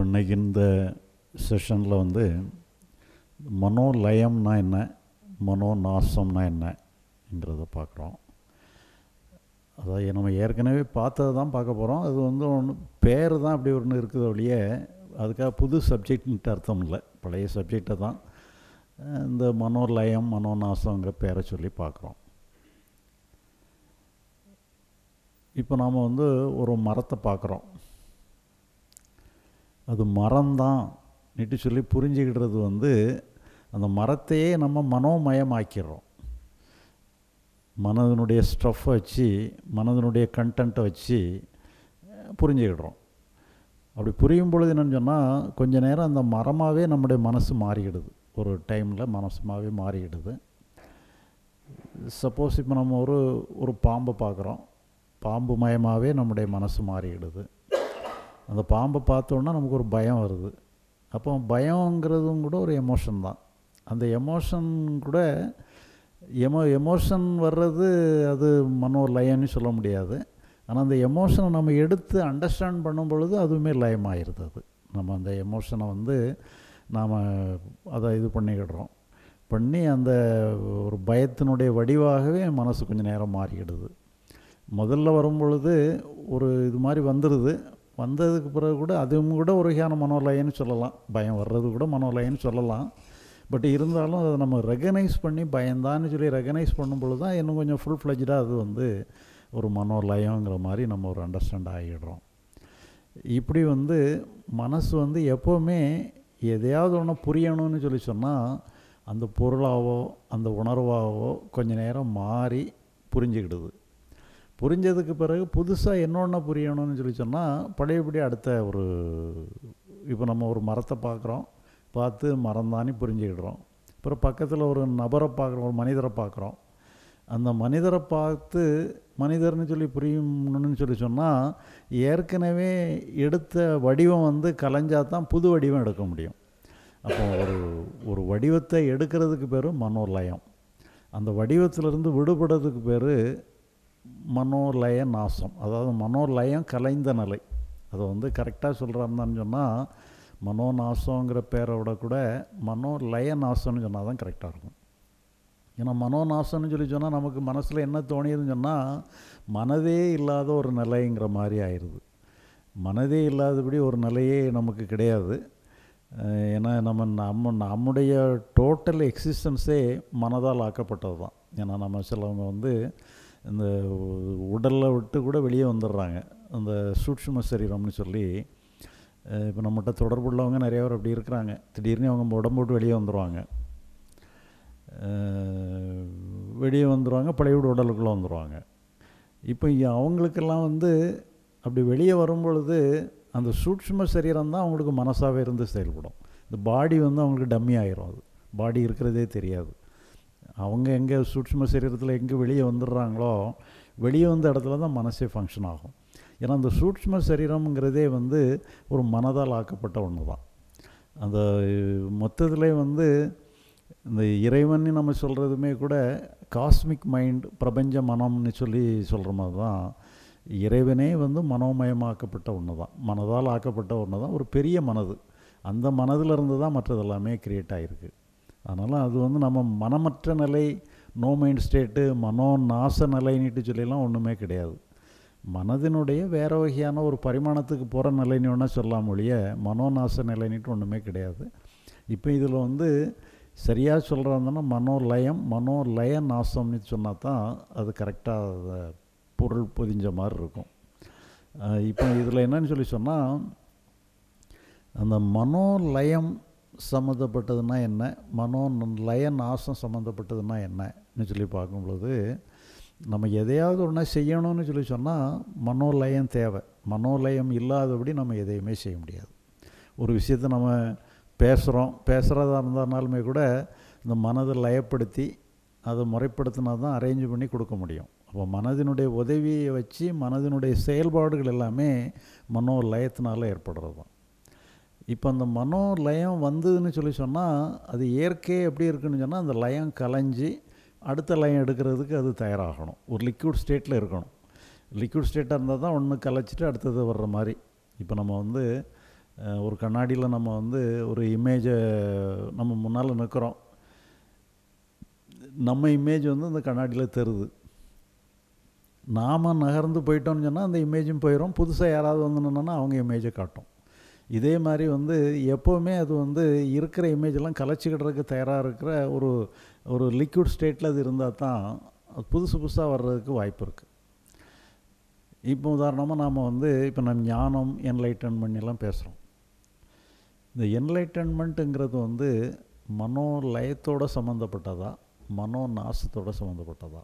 இன்னைக்கு இந்த செஷனில் வந்து மனோலயம்னா என்ன மனோநாசம்னா என்னங்கிறத பார்க்குறோம் அதாவது நம்ம ஏற்கனவே பார்த்தது தான் பார்க்க போகிறோம் அது வந்து ஒன்று பேர் தான் அப்படி ஒன்று இருக்குது ஒழிய அதுக்காக புது சப்ஜெக்ட்ன்ட்டு அர்த்தம் இல்லை பழைய சப்ஜெக்டை தான் அஹ் இந்த மனோலயம் மனோநாசங்கிற பேரை சொல்லி பார்க்குறோம் இப்போ நாம் வந்து ஒரு மரத்தை பார்க்குறோம் அது மரம்தான் நிட்டு சொல்லி புரிஞ்சுக்கிடுறது வந்து அந்த மரத்தையே நம்ம மனோமயமாக்கிடுறோம் மனதினுடைய ஸ்டஃப்பை வச்சு மனதினுடைய கண்டென்ட்டை வச்சு அஹ், புரிஞ்சுக்கிடுறோம் அப்படி புரியும் பொழுது என்னன்னு சொன்னால் கொஞ்ச நேரம் அந்த மரமாகவே நம்முடைய மனசு மாறிக்கிடுது ஒரு டைமில் மனசுமாகவே மாறிக்கிடுது சப்போஸ் இப்போ நம்ம ஒரு ஒரு பாம்பை பார்க்குறோம் பாம்பு மயமாகவே நம்முடைய மனசு மாறிக்கிடுது அந்த பாம்பை பார்த்தோன்னா நமக்கு ஒரு பயம் வருது அப்போ பயங்கிறதும் கூட ஒரு எமோஷன் தான் அந்த எமோஷன் கூட எமோ எமோஷன் வர்றது அது மனோலயம்னு சொல்ல முடியாது ஆனால் அந்த எமோஷனை நம்ம எடுத்து அண்டர்ஸ்டாண்ட் பண்ணும் பொழுது அதுவுமே லயமாயிருது அது நம்ம அந்த எமோஷனை வந்து நாம் அதை இது பண்ணிக்கிடுறோம் பண்ணி அந்த ஒரு பயத்தினுடைய வடிவாகவே மனசு கொஞ்சம் நேரம் மாறிக்கிடுது முதல்ல வரும் பொழுது ஒரு இது மாதிரி வந்துடுது வந்ததுக்கு பிறகு கூட அதுவும் கூட ஒரு வகையான மனோலயன்னு சொல்லலாம் பயம் வர்றது கூட மனோலயன்னு சொல்லலாம் பட் இருந்தாலும் அதை நம்ம ரெகனைஸ் பண்ணி பயந்தான்னு சொல்லி ரெகனைஸ் பண்ணும் பொழுது தான் இன்னும் கொஞ்சம் ஃபுல் ஃப்ளெஜ்டாக அது வந்து ஒரு மனோலயங்கிற மாதிரி நம்ம ஒரு அண்டர்ஸ்டாண்ட் ஆகிடுறோம் இப்படி வந்து மனசு வந்து எப்போவுமே எதையாவது ஒன்று புரியணும்னு சொல்லி சொன்னால் அந்த பொருளாவோ அந்த உணர்வாவோ கொஞ்ச நேரம் மாறி புரிஞ்சுக்கிடுது புரிஞ்சதுக்கு பிறகு புதுசாக என்னொன்று புரியணும்னு சொல்லி சொன்னால் பழையபடி அடுத்த ஒரு இப்போ நம்ம ஒரு மரத்தை பார்க்குறோம் பார்த்து மரம்தானே புரிஞ்சுக்கிடுறோம் அப்புறம் பக்கத்தில் ஒரு நபரை பார்க்குறோம் ஒரு மனிதரை பார்க்குறோம் அந்த மனிதரை பார்த்து மனிதர்னு சொல்லி புரியணும்னு சொல்லி சொன்னால் ஏற்கனவே எடுத்த வடிவம் வந்து கலைஞ்சா தான் புது வடிவம் எடுக்க முடியும் அப்போ ஒரு ஒரு வடிவத்தை எடுக்கிறதுக்கு பேர் மனோலயம் அந்த வடிவத்திலிருந்து விடுபடுறதுக்கு பேர் மனோலய நாசம் அதாவது மனோலயம் கலைந்த நிலை அதை வந்து கரெக்டாக சொல்கிறாருந்தான்னு சொன்னால் மனோநாசங்கிற பேரோட கூட மனோலய நாசம்னு சொன்னால் தான் கரெக்டாக இருக்கும் ஏன்னா மனோநாசம்னு சொல்லி சொன்னால் நமக்கு மனசில் என்ன தோணியதுன்னு சொன்னால் மனதே இல்லாத ஒரு நிலைங்கிற மாதிரி ஆயிடுது மனதே இல்லாதபடி ஒரு நிலையே நமக்கு கிடையாது அஹ் ஏன்னா நம்ம நம்ம நம்முடைய டோட்டல் எக்ஸிஸ்டன்ஸே மனதால் ஆக்கப்பட்டது தான் ஏன்னா நம்ம சிலவங்க வந்து இந்த உடலில் விட்டு கூட வெளியே வந்துடுறாங்க அந்த சூட்சும சரீரம்னு சொல்லி இப்போ நம்மகிட்ட தொடர்புள்ளவங்க நிறைய பேர் அப்படி இருக்கிறாங்க திடீர்னு அவங்க உடம்பு விட்டு வெளியே வந்துடுவாங்க அஹ் வெளியே வந்துடுவாங்க பழையபடி உடலுக்குள்ளே வந்துடுவாங்க இப்போ இ- அவங்களுக்கெல்லாம் வந்து அப்படி வெளியே வரும் பொழுது அந்த சூட்சும சரீரம் தான் அவங்களுக்கு மனசாகவே இருந்து செயல்படும் இந்த பாடி வந்து அவங்களுக்கு டம்மி ஆயிரும் அது பாடி இருக்கிறதே தெரியாது அவங்க எங்கே சூட்சும சரீரத்தில் எங்கே வெளியே வந்துடுறாங்களோ வெளியே வந்த இடத்துல தான் மனசே ஃபங்க்ஷன் ஆகும் ஏன்னா அந்த சூட்சும சரீரம்ங்கிறதே வந்து ஒரு மனதால் ஆக்கப்பட்ட ஒன்று தான் அந்த மொத்தத்திலே வந்து இந்த இறைவன் நம்ம சொல்கிறதுமே கூட காஸ்மிக் மைண்ட் பிரபஞ்ச மனம்னு சொல்லி சொல்கிற மாதிரி தான் இறைவனே வந்து மனோமயமாக்கப்பட்ட ஒன்று தான் மனதால் ஆக்கப்பட்ட ஒன்று தான் ஒரு பெரிய மனது அந்த மனதில் இருந்து தான் மற்றது எல்லாமே கிரியேட் ஆகிருக்கு அதனால் அது வந்து நம்ம மனமற்ற நிலை நோ மைண்ட் ஸ்டேட்டு மனோ நாச நிலைன்னுட்டு சொல்லிலாம் ஒன்றுமே கிடையாது மனதினுடைய வேற வகையான ஒரு பரிமாணத்துக்கு போகிற நிலைன்னு வேணால் சொல்லலாம் ஒழிய மனோநாச நிலைன்னுட்டு ஒன்றுமே கிடையாது இப்போ இதில் வந்து சரியாக சொல்கிறாங்கன்னா மனோலயம் மனோலய நாசம்னு சொன்னால் தான் அது கரெக்டாக அதை பொருள் பொதிஞ்ச மாதிரி இருக்கும் அஹ் இப்போ இதில் என்னன்னு சொல்லி சொன்னால் அந்த மனோலயம் சம்மந்தப்பட்டதுன்னா என்ன மனோ லய நாசம் சம்மந்தப்பட்டதுன்னா என்னன்னு சொல்லி பார்க்கும் பொழுது நம்ம எதையாவது ஒன்றா செய்யணும்னு சொல்லி சொன்னால் மனோலயம் தேவை மனோலயம் இல்லாதபடி நம்ம எதையுமே செய்ய முடியாது ஒரு விஷயத்தை நம்ம பேசுகிறோம் பேசுகிறதா இருந்தாலுமே கூட இந்த மனதை லயப்படுத்தி அதை முறைப்படுத்தினா தான் அரேஞ்ச் பண்ணி கொடுக்க முடியும் அப்போ மனதினுடைய உதவியை வச்சு மனதினுடைய செயல்பாடுகள் எல்லாமே மனோ லயத்தினால ஏற்படுறது தான் இப்போ அந்த மனோ லயம் வந்ததுன்னு சொல்லி சொன்னால் அது இயற்கை எப்படி இருக்குன்னு சொன்னால் அந்த லயம் கலைஞ்சி அடுத்த லயம் எடுக்கிறதுக்கு அது தயாராகணும் ஒரு லிக்விட் ஸ்டேட்டில் இருக்கணும் லிக்விட் ஸ்டேட்டாக இருந்தால் தான் ஒன்று கலைச்சிட்டு அடுத்தது வர்ற மாதிரி இப்போ நம்ம வந்து அஹ், ஒரு கண்ணாடியில் நம்ம வந்து ஒரு இமேஜை நம்ம முன்னால் நிற்கிறோம் நம்ம இமேஜ் வந்து அந்த கண்ணாடியில் தெரியுது நாம் நகர்ந்து போயிட்டோம்னு சொன்னால் அந்த இமேஜும் போயிடும் புதுசாக யாராவது வந்து நின்னோன்னா அவங்க இமேஜை காட்டும் இதே மாதிரி வந்து எப்போவுமே அது வந்து இருக்கிற இமேஜெல்லாம் கலைச்சிக்கிடுறதுக்கு தயாராக இருக்கிற ஒரு ஒரு லிக்விட் ஸ்டேட்டில் அது இருந்தால் தான் அது புதுசு புதுசாக வர்றதுக்கு வாய்ப்பு இருக்குது இப்போ உதாரணமாக நாம் வந்து இப்போ நம்ம ஞானம் என்லைட்டன்மெண்ட் எல்லாம் பேசுகிறோம் இந்த என்லைட்டன்மெண்ட்டுங்கிறது வந்து மனோ லயத்தோட சம்மந்தப்பட்டதா மனோ நாசத்தோட சம்மந்தப்பட்டதா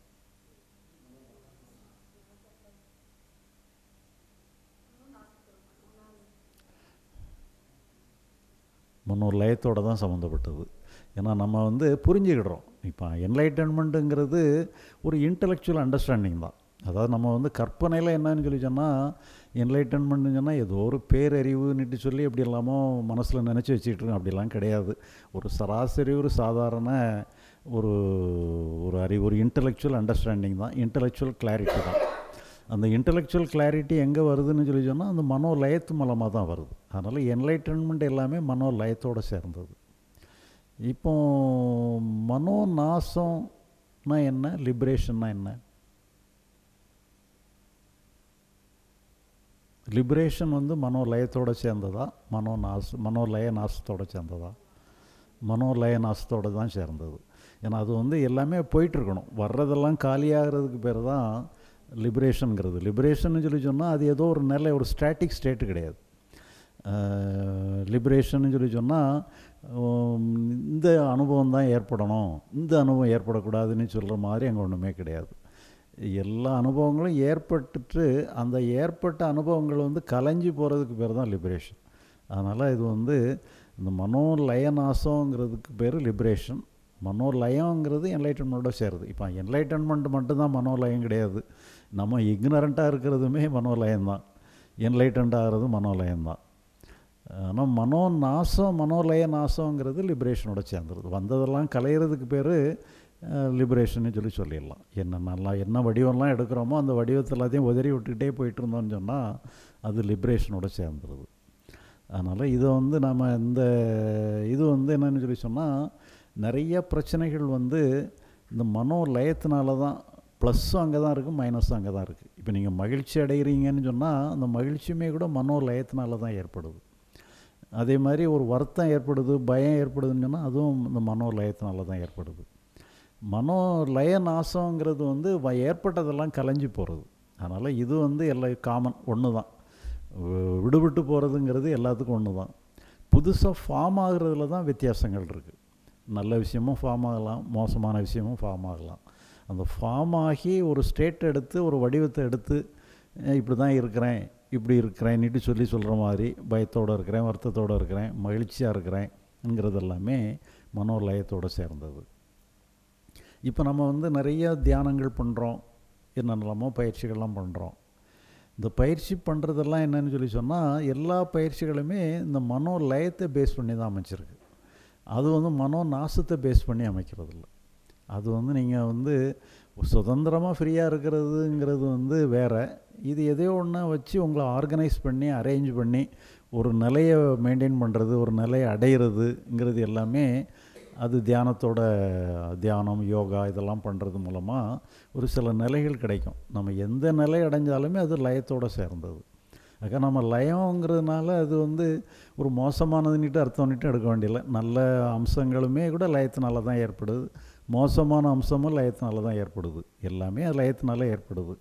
மனோ லயத்தோட தான் சம்மந்தப்பட்டது ஏன்னா நம்ம வந்து புரிஞ்சுக்கிடுறோம் இப்போ என்லைட்டன்மெண்ட்டுங்கிறது ஒரு இன்டலெக்சுவல் அண்டர்ஸ்டாண்டிங் தான் அதாவது நம்ம வந்து கற்பனையில் என்னன்னு சொல்லி சொன்னால் என்லைட்டன்மெண்ட்னு சொன்னால் ஏதோ ஒரு பேரறிவுன்னுட்டு சொல்லி எப்படி எல்லாமோ மனசில் நினச்சி வச்சுக்கிட்டு இருக்கோம் அப்படிலாம் கிடையாது ஒரு சராசரி ஒரு சாதாரண ஒரு ஒரு அறிவு ஒரு இன்டலெக்சுவல் அண்டர்ஸ்டாண்டிங் தான் இன்டலெக்சுவல் கிளாரிட்டி தான் அந்த இன்டலெக்சுவல் கிளாரிட்டி எங்கே வருதுன்னு சொல்லி சொன்னால் அந்த மனோ லயத்து மூலமாக தான் வருது அதனால் என்லைட்டன்மெண்ட் எல்லாமே மனோ லயத்தோடு சேர்ந்தது இப்போ மனோ நாசம்னா என்ன லிபரேஷன்னா என்ன லிபரேஷன் வந்து மனோ லயத்தோடு சேர்ந்ததா மனோ நாச மனோ லய நாசத்தோடு சேர்ந்ததா மனோ லய நாசத்தோடு தான் சேர்ந்தது ஏன்னா அது வந்து எல்லாமே போயிட்டுருக்கணும் வர்றதெல்லாம் காலியாகிறதுக்கு பேர் தான் லிபரேஷனுங்கிறது லிபரேஷன் சொல்லி சொன்னால் அது ஏதோ ஒரு நிலை ஒரு ஸ்டாட்டிக் ஸ்டேட்டு கிடையாது லிபரேஷன் சொல்லி சொன்னால் இந்த அனுபவம் தான் ஏற்படணும் இந்த அனுபவம் ஏற்படக்கூடாதுன்னு சொல்கிற மாதிரி அங்கே ஒன்றுமே கிடையாது எல்லா அனுபவங்களும் ஏற்பட்டுட்டு அந்த ஏற்பட்ட அனுபவங்கள் வந்து கலைஞ்சி போகிறதுக்கு பேர் தான் லிபரேஷன் அதனால் இது வந்து இந்த மனோலய நாசங்கிறதுக்கு பேர் லிபரேஷன் மனோலயங்கிறது என்லைட்டன்மெண்ட்டோட சேருது இப்போ என்லைட்டன்மெண்ட் மட்டும்தான் மனோலயம் கிடையாது நம்ம இக்னரண்ட்டாக இருக்கிறதுமே மனோலயம் தான் என்லைட்டன்ட் ஆகிறது மனோலயம் தான் ஆனால் மனோ நாசம் மனோலய நாசங்கிறது லிபரேஷனோட சேர்ந்துருது வந்ததெல்லாம் கலையிறதுக்கு பேர் லிபரேஷன்னு சொல்லி சொல்லிடலாம் என்ன நல்லா என்ன வடிவம்லாம் எடுக்கிறோமோ அந்த வடிவத்தை எல்லாத்தையும் உதறி விட்டுக்கிட்டே போயிட்டு இருந்தோம்னு சொன்னால் அது லிபரேஷனோட சேர்ந்துருது அதனால் இதை வந்து நம்ம இந்த இது வந்து என்னன்னு சொல்லி சொன்னால் நிறைய பிரச்சனைகள் வந்து இந்த மனோ லயத்தினால தான் ப்ளஸ்ஸும் அங்கே தான் இருக்குது மைனஸும் அங்கே தான் இருக்குது இப்போ நீங்கள் மகிழ்ச்சி அடைகிறீங்கன்னு சொன்னால் அந்த மகிழ்ச்சியுமே கூட மனோ லயத்தினால தான் ஏற்படுது அதே மாதிரி ஒரு வருத்தம் ஏற்படுது பயம் ஏற்படுதுன்னு சொன்னால் அதுவும் இந்த மனோ லயத்தினால தான் ஏற்படுது மனோ லய நாசங்கிறது வந்து வ- ஏற்பட்டதெல்லாம் கலைஞ்சு போகிறது அதனால் இது வந்து எல்லா காமன் ஒன்று தான் வி- விடுபட்டு போகிறதுங்கிறது எல்லாத்துக்கும் ஒன்று தான் புதுசாக ஃபார்ம் ஆகுறதுல தான் வித்தியாசங்கள் இருக்குது நல்ல விஷயமும் ஃபார்ம் ஆகலாம் மோசமான விஷயமும் ஃபார்ம் ஆகலாம் அந்த ஃபார்ம் ஆகி ஒரு ஸ்டேட் எடுத்து ஒரு வடிவத்தை எடுத்து அஹ் இப்படி தான் இருக்கிறேன் இப்படி இருக்கிறேன்னுட்டு சொல்லி சொல்கிற மாதிரி பயத்தோடு இருக்கிறேன் வருத்தத்தோடு இருக்கிறேன் மகிழ்ச்சியாக இருக்கிறேன்ங்கிறது எல்லாமே மனோலயத்தோடு சேர்ந்தது இப்போ நம்ம வந்து நிறைய தியானங்கள் பண்ணுறோம் என்னென்னலாமோ பயிற்சிகள்லாம் பண்ணுறோம் இந்த பயிற்சி பண்ணுறதெல்லாம் என்னன்னு சொல்லி சொன்னால் எல்லா பயிற்சிகளுமே இந்த மனோ லயத்தை பேஸ் பண்ணி தான் அமைச்சிருக்கு அது வந்து மனோ நாசத்தை பேஸ் பண்ணி அமைக்கிறது இல்லை அது வந்து நீங்கள் வந்து சுதந்திரமாக ஃப்ரீயாக இருக்கிறதுங்கிறது வந்து வேறு இது எதையோ ஒன்று வச்சு உங்களை ஆர்கனைஸ் பண்ணி அரேஞ்ச் பண்ணி ஒரு நிலையை மெயின்டைன் பண்ணுறது ஒரு நிலையை அடையிறதுங்கிறது எல்லாமே அது தியானத்தோட தியானம் யோகா இதெல்லாம் பண்ணுறது மூலமாக ஒரு சில நிலைகள் கிடைக்கும் நம்ம எந்த நிலை அடைஞ்சாலுமே அது லயத்தோட சேர்ந்தது அக்கா நம்ம லயங்கிறதுனால அது வந்து ஒரு மோசமானதுன்னுட்டு அர்த்தம்னுட்டு எடுக்க வேண்டியதில்லை நல்ல அம்சங்களுமே கூட லயத்தினால தான் ஏற்படுது மோசமான அம்சமும் லயத்தினால தான் ஏற்படுது எல்லாமே அது லயத்தினால ஏற்படுது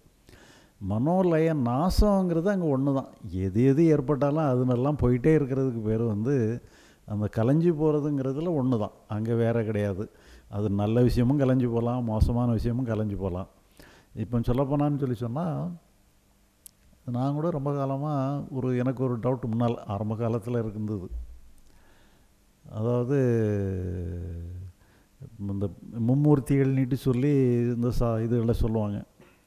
மனோலய நாசங்கிறது அங்கே ஒன்று தான் எது எது ஏற்பட்டாலும் அதுனெல்லாம் போயிட்டே இருக்கிறதுக்கு பேர் வந்து அந்த கலைஞ்சி போகிறதுங்கிறதுல ஒன்று தான் அங்கே வேற கிடையாது அது நல்ல விஷயமும் கலைஞ்சு போகலாம் மோசமான விஷயமும் கலைஞ்சு போகலாம் இப்போ சொல்லப்போனான்னு சொல்லி சொன்னால் நான் கூட ரொம்ப காலமாக ஒரு எனக்கு ஒரு டவுட் முன்னால் ஆரம்ப காலத்தில் இருந்தது அதாவது இந்த மும்மூர்த்திகள் நீட்டு சொல்லி இந்த சா இதுகளை சொல்லுவாங்க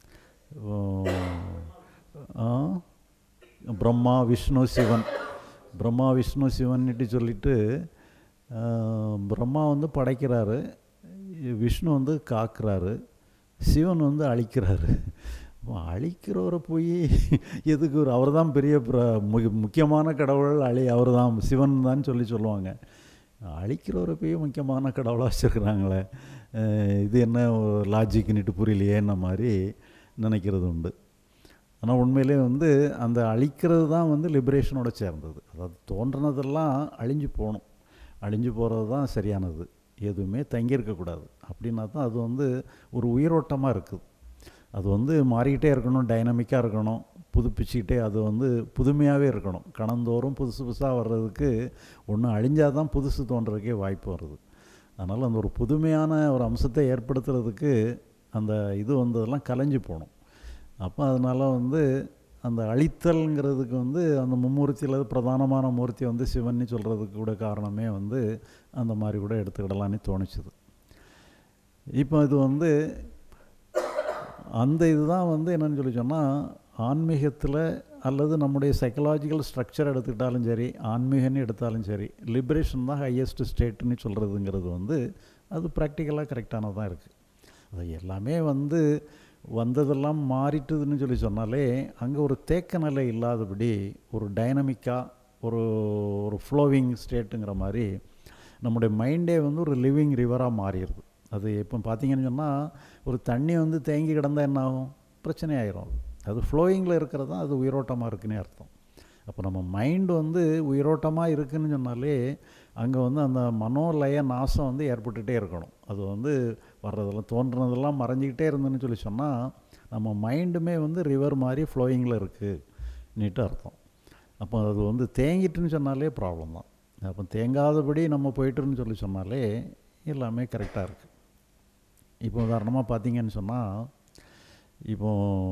ஆ, பிரம்மா விஷ்ணு சிவன் பிரம்மா விஷ்ணு சிவன்னுட்டு சொல்லிட்டு ஆ, பிரம்மா வந்து படைக்கிறாரு விஷ்ணு வந்து காக்குறாரு சிவன் வந்து அழிக்கிறாரு அழிக்கிறவரை போய் எதுக்கு ஒரு அவர் தான் பெரிய பிர- மு- முக்கியமான கடவுள் அழி அவர் தான் சிவன் தான் சொல்லி சொல்லுவாங்க அழிக்கிறவரை போய் முக்கியமான கடவுளாக வச்சுருக்குறாங்களே இது என்ன லாஜிக்னுட்டு புரியலையேன்ன மாதிரி நினைக்கிறது உண்டு ஆனால் உண்மையிலே வந்து அந்த அழிக்கிறது தான் வந்து லிபரேஷனோட சேர்ந்தது அதாவது தோன்றினதெல்லாம் அழிஞ்சு போகணும் அழிஞ்சு போகிறது தான் சரியானது எதுவுமே தங்கியிருக்கக்கூடாது அப்படின்னா தான் அது வந்து ஒரு உயிரோட்டமாக இருக்குது அது வந்து மாறிக்கிட்டே இருக்கணும் டைனமிக்காக இருக்கணும் புதுப்பிச்சுக்கிட்டே அது வந்து புதுமையாகவே இருக்கணும் கணந்தோறும் புதுசு புதுசாக வர்றதுக்கு ஒன்று அழிஞ்சால் தான் புதுசு தோன்றதுக்கே வாய்ப்பு வருது அதனால் அந்த ஒரு புதுமையான ஒரு அம்சத்தை ஏற்படுத்துறதுக்கு அந்த இது வந்ததெல்லாம் கலைஞ்சு போகணும் அப்போ அதனால் வந்து அந்த அழித்தல்ங்கிறதுக்கு வந்து அந்த மும்மூர்த்தியில் பிரதானமான மூர்த்தி வந்து சிவன்னு சொல்கிறதுக்கு கூட காரணமே வந்து அந்த மாதிரி கூட எடுத்துக்கிடலான்னு தோணுச்சுது இப்போ இது வந்து அந்த இதுதான் வந்து என்னன்னு சொல்லி சொன்னால் ஆன்மீகத்தில் அல்லது நம்முடைய சைக்கலாஜிக்கல் ஸ்ட்ரக்சர் எடுத்துக்கிட்டாலும் சரி ஆன்மீகன்னு எடுத்தாலும் சரி லிபரேஷன் தான் ஹையஸ்ட் ஸ்டேட்டுன்னு சொல்கிறதுங்கிறது வந்து அது ப்ராக்டிக்கலாக கரெக்டானதாக இருக்குது அது எல்லாமே வந்து வந்ததெல்லாம் மாறிட்டுதுன்னு சொல்லி சொன்னாலே அங்கே ஒரு தேக்க நிலை இல்லாதபடி ஒரு டைனமிக்காக ஒரு ஒரு ஃப்ளோவிங் ஸ்டேட்டுங்கிற மாதிரி நம்முடைய மைண்டே வந்து ஒரு லிவிங் ரிவராக மாறிடுது அது இப்போ பார்த்தீங்கன்னு சொன்னால் ஒரு தண்ணி வந்து தேங்கி கிடந்தால் என்ன ஆகும் பிரச்சனை ஆயிரும் அது அது ஃப்ளோயிங்கில் இருக்கிறது தான் அது உயிரோட்டமாக இருக்குன்னே அர்த்தம் அப்போ நம்ம மைண்டு வந்து உயிரோட்டமாக இருக்குன்னு சொன்னாலே அங்கே வந்து அந்த மனோலய நாசம் வந்து ஏற்பட்டுகிட்டே இருக்கணும் அது வந்து வர்றதெல்லாம் தோன்றுனதெல்லாம் மறைஞ்சிக்கிட்டே இருந்துன்னு சொல்லி சொன்னால் நம்ம மைண்டுமே வந்து ரிவர் மாதிரி ஃப்ளோயிங்கில் இருக்குது நீட்டு அர்த்தம் அப்போ அது வந்து தேங்கிட்டுன்னு சொன்னாலே ப்ராப்ளம் தான் அப்போ தேங்காதபடி நம்ம போயிட்டுன்னு சொல்லி சொன்னாலே எல்லாமே கரெக்டாக இருக்குது இப்போ உதாரணமாக பார்த்தீங்கன்னு சொன்னால் இப்போ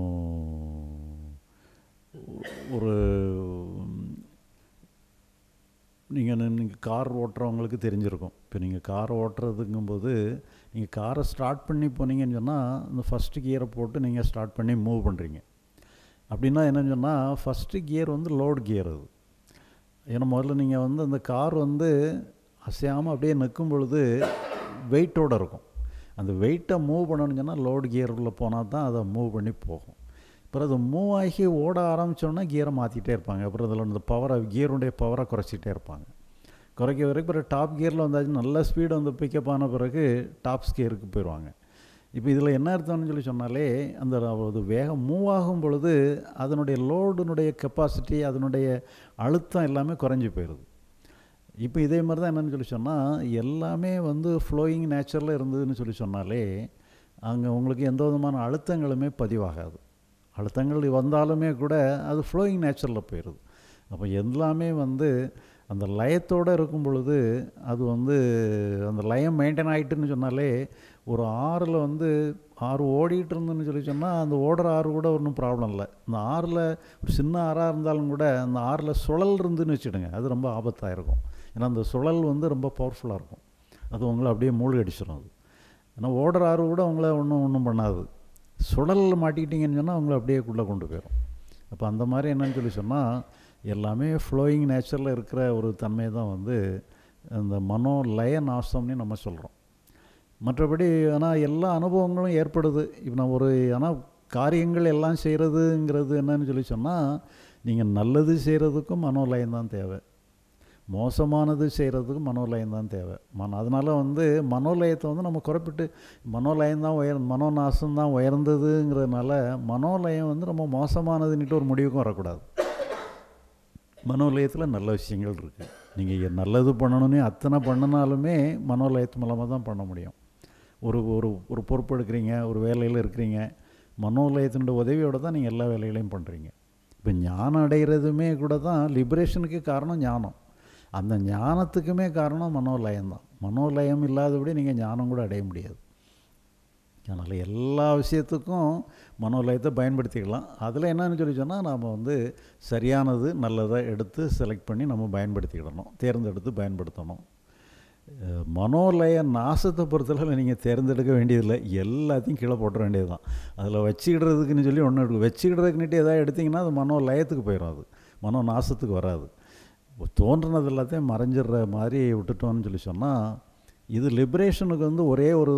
ஒரு நீங்கள் நீங்கள் கார் ஓட்டுறவங்களுக்கு தெரிஞ்சிருக்கும் இப்போ நீங்கள் கார் ஓட்டுறதுங்கும்போது நீங்கள் காரை ஸ்டார்ட் பண்ணி போனீங்கன்னு சொன்னால் இந்த ஃபஸ்ட்டு கியரை போட்டு நீங்கள் ஸ்டார்ட் பண்ணி மூவ் பண்ணுறீங்க அப்படின்னா என்னன்னு சொன்னால் ஃபஸ்ட்டு கியர் வந்து லோட் கியர் அது ஏன்னா முதல்ல நீங்கள் வந்து அந்த கார் வந்து அசையாமல் அப்படியே நிற்கும் பொழுது வெயிட்டோடு இருக்கும் அந்த வெயிட்டை மூவ் பண்ணணும்னு சொன்னால் லோடு கியர் உள்ள போனால் தான் அதை மூவ் பண்ணி போகும் அப்புறம் அது மூவ் ஆகி ஓட ஆரம்பித்தோன்னா கியரை மாற்றிட்டே இருப்பாங்க அப்புறம் அதில் இந்த பவரை கியருடைய பவரை குறைச்சிட்டே இருப்பாங்க குறைக்க வரைக்கும் பிறகு டாப் கியரில் வந்தாச்சு நல்ல ஸ்பீடு வந்து பிக்கப் ஆன பிறகு டாப் கியருக்கு போயிடுவாங்க இப்போ இதில் என்ன அர்த்தம்னு சொல்லி சொன்னாலே அந்த அது வேகம் மூவ் ஆகும் பொழுது அதனுடைய லோடுனுடைய கெப்பாசிட்டி அதனுடைய அழுத்தம் எல்லாமே குறைஞ்சி போயிடுது இப்போ இதே மாதிரி தான் என்னென்னு சொல்லி சொன்னால் எல்லாமே வந்து ஃப்ளோயிங் நேச்சரில் இருந்ததுன்னு சொல்லி சொன்னாலே அங்கே உங்களுக்கு எந்த விதமான அழுத்தங்களுமே பதிவாகாது அழுத்தங்கள் வந்தாலுமே கூட அது ஃப்ளோயிங் நேச்சரில் போயிடுது அப்போ எல்லாமே வந்து அந்த லயத்தோடு இருக்கும் பொழுது அது வந்து அந்த லயம் மெயின்டைன் ஆகிட்டுன்னு சொன்னாலே ஒரு ஆறில் வந்து ஆறு ஓடிட்டு இருந்துன்னு சொல்லி சொன்னால் அந்த ஓடுற ஆறு கூட ஒன்றும் ப்ராப்ளம் இல்லை இந்த ஆறில் ஒரு சின்ன ஆறாக இருந்தாலும் கூட அந்த ஆறில் சுழல் இருந்துன்னு வச்சுடுங்க அது ரொம்ப ஆபத்தாக இருக்கும் ஏன்னா அந்த சுழல் வந்து ரொம்ப பவர்ஃபுல்லாக இருக்கும் அது உங்களை அப்படியே மூழ்கி அடிச்சிடும் அது ஏன்னா ஓடுற ஆறு கூட உங்களை ஒன்றும் ஒன்றும் பண்ணாது சுழலில் மாட்டிக்கிட்டீங்கன்னு சொன்னால் உங்களை அப்படியே உள்ளே கொண்டு போயிடும் அப்போ அந்த மாதிரி என்னன்னு சொல்லி சொன்னால் எல்லாமே ஃப்ளோயிங் நேச்சரில் இருக்கிற ஒரு தன்மை தான் வந்து அந்த மனோ லய நாசம்னு நம்ம சொல்கிறோம் மற்றபடி ஆனால் எல்லா அனுபவங்களும் ஏற்படுது இப்போ நான் ஒரு ஆனால் காரியங்கள் எல்லாம் செய்கிறதுங்கிறது என்னன்னு சொல்லி சொன்னால் நீங்கள் நல்லது செய்கிறதுக்கும் மனோலயம் தான் தேவை மோசமானது செய்கிறதுக்கும் மனோலயம் தான் தேவை மன அதனால் வந்து மனோலயத்தை வந்து நம்ம குறைப்பிட்டு மனோலயம் தான் உயர் மனோநாசம் தான் உயர்ந்ததுங்கிறதுனால மனோலயம் வந்து ரொம்ப மோசமானதுன்னுட்டு ஒரு முடிவுக்கும் வரக்கூடாது மனோலயத்தில் நல்ல விஷயங்கள் இருக்குது நீங்கள் நல்லது பண்ணணும்னு அத்தனை பண்ணினாலுமே மனோலயத்து மூலமாக தான் பண்ண முடியும் ஒரு ஒரு ஒரு பொறுப்பு எடுக்கிறீங்க ஒரு வேலையில் இருக்கிறீங்க மனோலயத்தினுடைய உதவியோடு தான் நீங்கள் எல்லா வேலைகளையும் பண்ணுறீங்க இப்போ ஞானம் அடைகிறதுமே கூட தான் லிபரேஷனுக்கு காரணம் ஞானம் அந்த ஞானத்துக்குமே காரணம் மனோலயம் தான் மனோலயம் இல்லாதபடி நீங்கள் ஞானம் கூட அடைய முடியாது அதனால் எல்லா விஷயத்துக்கும் மனோலயத்தை பயன்படுத்திக்கலாம் அதில் என்னன்னு சொல்லி சொன்னால் நாம் வந்து சரியானது நல்லதை எடுத்து செலக்ட் பண்ணி நம்ம பயன்படுத்திக்கிடணும் தேர்ந்தெடுத்து பயன்படுத்தணும் மனோலய நாசத்தை பொறுத்தளவில் நீங்கள் தேர்ந்தெடுக்க வேண்டியதில்லை எல்லாத்தையும் கீழே போட்டுற வேண்டியது தான் அதில் வச்சுக்கிடுறதுக்குன்னு சொல்லி ஒன்று எடுக்கும் வச்சுக்கிடுறதுக்குன்னுட்டு எதாவது எடுத்திங்கன்னா அது மனோ லயத்துக்கு போயிடும் அது மனோ நாசத்துக்கு வராது தோன்றினது எல்லாத்தையும் மறைஞ்சிடுற மாதிரி விட்டுட்டோம்னு சொல்லி சொன்னால் இது லிபரேஷனுக்கு வந்து ஒரே ஒரு இதுதான்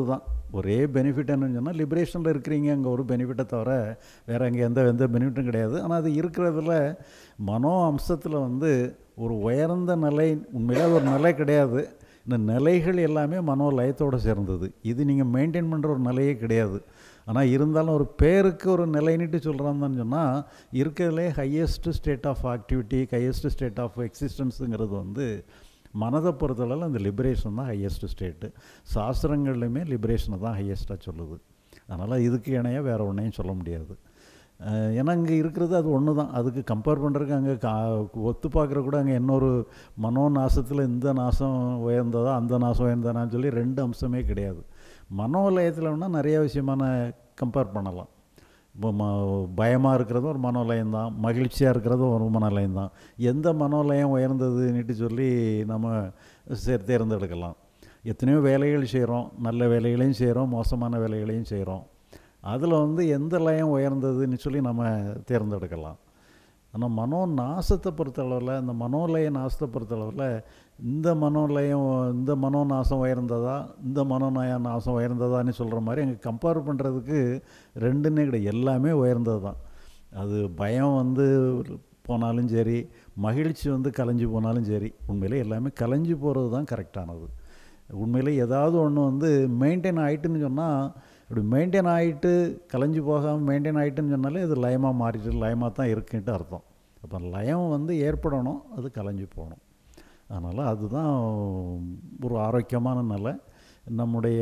ஒரே பெனிஃபிட் என்னன்னு சொன்னால் லிபரேஷனில் இருக்கிறீங்க அங்கே ஒரு பெனிஃபிட்டை தவிர வேறு அங்கே எந்த எந்த பெனிஃபிட்டும் கிடையாது ஆனால் அது இருக்கிறதுல மனோ அம்சத்தில் வந்து ஒரு உயர்ந்த நிலை உண்மையிலே அது ஒரு நிலை கிடையாது இந்த நிலைகள் எல்லாமே மனோ லயத்தோடு சேர்ந்தது இது நீங்கள் மெயின்டைன் பண்ணுற ஒரு நிலையே கிடையாது ஆனால் இருந்தாலும் ஒரு பேருக்கு ஒரு நிலைன்னுட்டு சொல்கிறான்னு சொன்னால் இருக்கிறதுலே highest state of activity highest state of எக்ஸிஸ்டன்ஸுங்கிறது வந்து மனதை பொறுத்தளவில் அந்த லிபரேஷன் தான் ஹையஸ்ட் ஸ்டேட்டு சாஸ்திரங்கள்லையுமே லிபரேஷனை தான் ஹையஸ்ட்டாக சொல்லுது அதனால் இதுக்கு இணையாக வேறு ஒன்றையும் சொல்ல முடியாது அஹ் ஏன்னா இங்கே இருக்கிறது அது ஒன்று தான் அதுக்கு கம்பேர் பண்ணுறதுக்கு அங்கே கா ஒத்து பார்க்குற கூட அங்கே இன்னொரு மனோ நாசத்தில் இந்த நாசம் உயர்ந்ததா அந்த நாசம் உயர்ந்ததான்னு சொல்லி ரெண்டு அம்சமே கிடையாது மனோலயத்தில் வேணால் நிறைய விஷயமான கம்பேர் பண்ணலாம் இப்போ ம பயமாக இருக்கிறதும் ஒரு மனோலயம் தான் மகிழ்ச்சியாக இருக்கிறதும் ஒரு மனோலயம் தான் எந்த மனோலயம் உயர்ந்ததுன்னுட்டு சொல்லி நம்ம சே- தேர்ந்தெடுக்கலாம் எத்தனையோ வேலைகள் செய்கிறோம் நல்ல வேலைகளையும் செய்கிறோம் மோசமான வேலைகளையும் செய்கிறோம் அதில் வந்து எந்த லயம் உயர்ந்ததுன்னு சொல்லி நம்ம தேர்ந்தெடுக்கலாம் ஆனால் மனோ நாசத்தை பொறுத்தளவில் இந்த மனோலய நாசத்தை பொறுத்தளவில் இந்த மனோலயம் இந்த மனோ நாசம் உயர்ந்ததா இந்த மனோநய நாசம் உயர்ந்ததான்னு சொல்கிற மாதிரி அங்கே கம்பேர் பண்ணுறதுக்கு ரெண்டுன்னே கிடையாது எல்லாமே உயர்ந்தது தான் அது பயம் வந்து போனாலும் சரி மகிழ்ச்சி வந்து கலைஞ்சு போனாலும் சரி உண்மையிலே எல்லாமே கலைஞ்சு போகிறது தான் கரெக்டானது உண்மையிலே ஏதாவது ஒன்று வந்து மெயின்டைன் ஆகிட்டுன்னு சொன்னால் இப்படி மெயின்டைன் ஆகிட்டு கலைஞ்சு போகாமல் மெயின்டைன் ஆகிட்டுன்னு சொன்னாலே அது லயமாக மாறிட்டு லயமாக தான் இருக்குன்ட்டு அர்த்தம் அப்போ லயம் வந்து ஏற்படணும் அது கலைஞ்சு போகணும் அதனால் அதுதான் ஒரு ஆரோக்கியமான நிலை நம்முடைய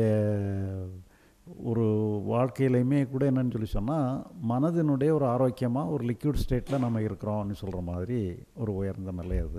ஒரு வாழ்க்கையிலையுமே கூட என்னன்னு சொல்லி சொன்னால் மனதினுடைய ஒரு ஆரோக்கியமாக ஒரு லிக்விட் ஸ்டேட்டில் நம்ம இருக்கிறோம்னு சொல்கிற மாதிரி ஒரு உயர்ந்த நிலை அது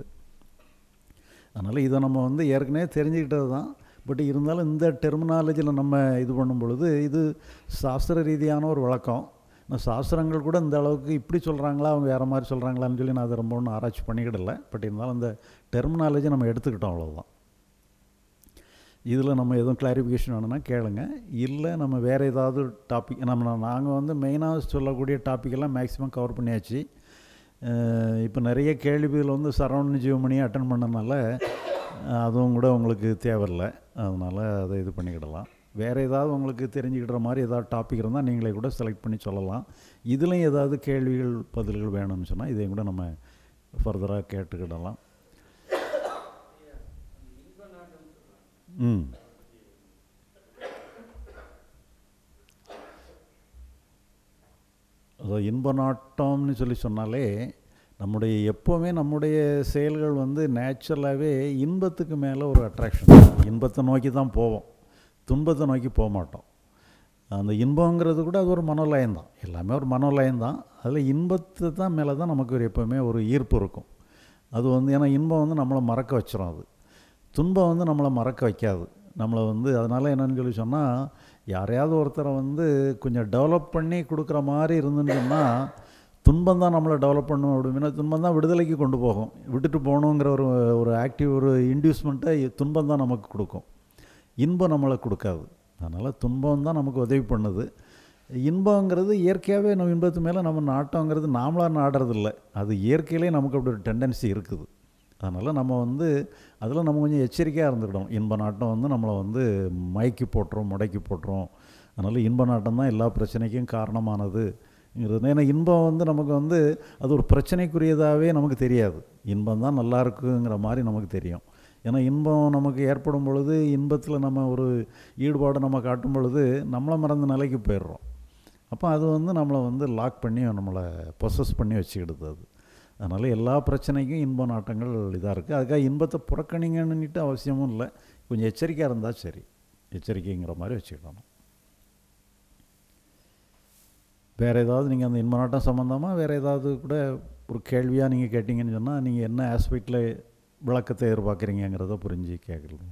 அதனால் இதை நம்ம வந்து ஏற்கனவே தெரிஞ்சுக்கிட்டது தான் பட் இருந்தாலும் இந்த டெர்மினாலஜியில் நம்ம இது பண்ணும் பொழுது இது சாஸ்திர ரீதியான ஒரு விளக்கம் ஆனால் சாஸ்திரங்கள் கூட இந்த அளவுக்கு இப்படி சொல்கிறாங்களா அவங்க வேறு மாதிரி சொல்கிறாங்களான்னு சொல்லி நான் அதை ரொம்ப ஒன்றும் ஆராய்ச்சி பண்ணிக்கிடல பட் இருந்தாலும் இந்த டெர்மினாலஜி நம்ம எடுத்துக்கிட்டோம் அவ்வளோதான் இதில் நம்ம எதுவும் கிளாரிஃபிகேஷன் வேணும்னா கேளுங்க இல்லை நம்ம வேறு ஏதாவது டாபிக் நம்ம நாங்கள் வந்து மெயினாக சொல்லக்கூடிய டாப்பிக்கெல்லாம் மேக்ஸிமம் கவர் பண்ணியாச்சு இப்போ நிறைய கேள்விகள் வந்து சரவணன் ஜீவமணி அட்டன் பண்ணனால அஹ், அதுவும் கூட உங்களுக்கு தேவையில்லை அதனால் அதை இது பண்ணிக்கிடலாம் வேறு ஏதாவது உங்களுக்கு தெரிஞ்சுக்கிற மாதிரி ஏதாவது டாபிக் இருந்தால் நீங்களே கூட செலக்ட் பண்ணி சொல்லலாம் இதுலேயும் ஏதாவது கேள்விகள் பதில்கள் வேணும்னு சொன்னால் இதையும் கூட நம்ம ஃபர்தராக கேட்டுக்கிடலாம் ம் அதாவது இன்ப நாட்டம்னு சொல்லி சொன்னாலே நம்முடைய எப்போவுமே நம்முடைய செயல்கள் வந்து நேச்சுரலாகவே இன்பத்துக்கு மேலே ஒரு அட்ராக்ஷன் இன்பத்தை நோக்கி தான் போவோம் துன்பத்தை நோக்கி போக மாட்டோம் அந்த இன்பங்கிறது கூட அது ஒரு மனோலயம் தான் எல்லாமே ஒரு மனோலயம் தான் அதில் இன்பத்தை தான் மேலே தான் நமக்கு ஒரு எப்போவுமே ஒரு ஈர்ப்பு இருக்கும் அது வந்து ஏன்னா இன்பம் வந்து நம்மளை மறக்க வச்சிரும் அது துன்பம் வந்து நம்மளை மறக்க வைக்காது நம்மளை வந்து அதனால் என்னன்னு சொல்லி சொன்னால் யாரையாவது ஒருத்தரை வந்து கொஞ்சம் டெவலப் பண்ணி கொடுக்குற மாதிரி இருந்துன்னு சொன்னால் துன்பம் தான் நம்மளை டெவலப் பண்ணும் அப்படின்னா துன்பம் தான் விடுதலைக்கு கொண்டு போகும் விட்டுட்டு போகணுங்கிற ஒரு ஒரு ஆக்டிவ் ஒரு இன்டியூஸ்மெண்ட்டை துன்பம் தான் நமக்கு கொடுக்கும் இன்பம் நம்மளை கொடுக்காது அதனால் துன்பம் தான் நமக்கு உதவி பண்ணுது இன்பங்கிறது இயற்கையாகவே நம்ம இன்பத்து மேலே நம்ம நாட்டங்கிறது நாமளாக நாடுறதில்ல அது இயற்கையிலே நமக்கு அப்படி ஒரு டெண்டன்சி இருக்குது அதனால் நம்ம வந்து அதில் நம்ம கொஞ்சம் எச்சரிக்கையாக இருந்துக்கிடணும் இன்ப நாட்டம் வந்து நம்மளை வந்து மயக்கி போட்டுரும் முடக்கி போட்டுரும் அதனால் இன்ப நாட்டம் தான் எல்லா பிரச்சனைக்கும் காரணமானதுங்கிறது ஏன்னா இன்பம் வந்து நமக்கு வந்து அது ஒரு பிரச்சனைக்குரியதாகவே நமக்கு தெரியாது இன்பம் தான் நல்லா இருக்குங்கிற மாதிரி நமக்கு தெரியும் ஏன்னா இன்பம் நமக்கு ஏற்படும் பொழுது இன்பத்தில் நம்ம ஒரு ஈடுபாடு நம்ம காட்டும் பொழுது நம்மளை மறந்த நிலைக்கு போயிடுறோம் அப்போ அது வந்து நம்மளை வந்து லாக் பண்ணி நம்மளை பொசஸ் பண்ணி வச்சுக்கிடுது அது அதனால் எல்லா பிரச்சனைக்கும் இன்ப நாட்டங்கள் இதாக இருக்குது அதுக்காக இன்பத்தை புறக்கணிங்கன்னுட்டு அவசியமும் இல்லை கொஞ்சம் எச்சரிக்கையாக இருந்தால் சரி எச்சரிக்கைங்கிற மாதிரி வச்சுக்கிடணும் வேறு ஏதாவது நீங்கள் அந்த இன்ப நாட்டம் சம்மந்தமாக வேறு ஏதாவது கூட ஒரு கேள்வியாக நீங்கள் கேட்டிங்கன்னு சொன்னால் நீங்கள் என்ன ஆஸ்பெக்டில் விளக்கத்தை எதிர்பார்க்குறீங்கிறத புரிஞ்சு கேட்கலாம்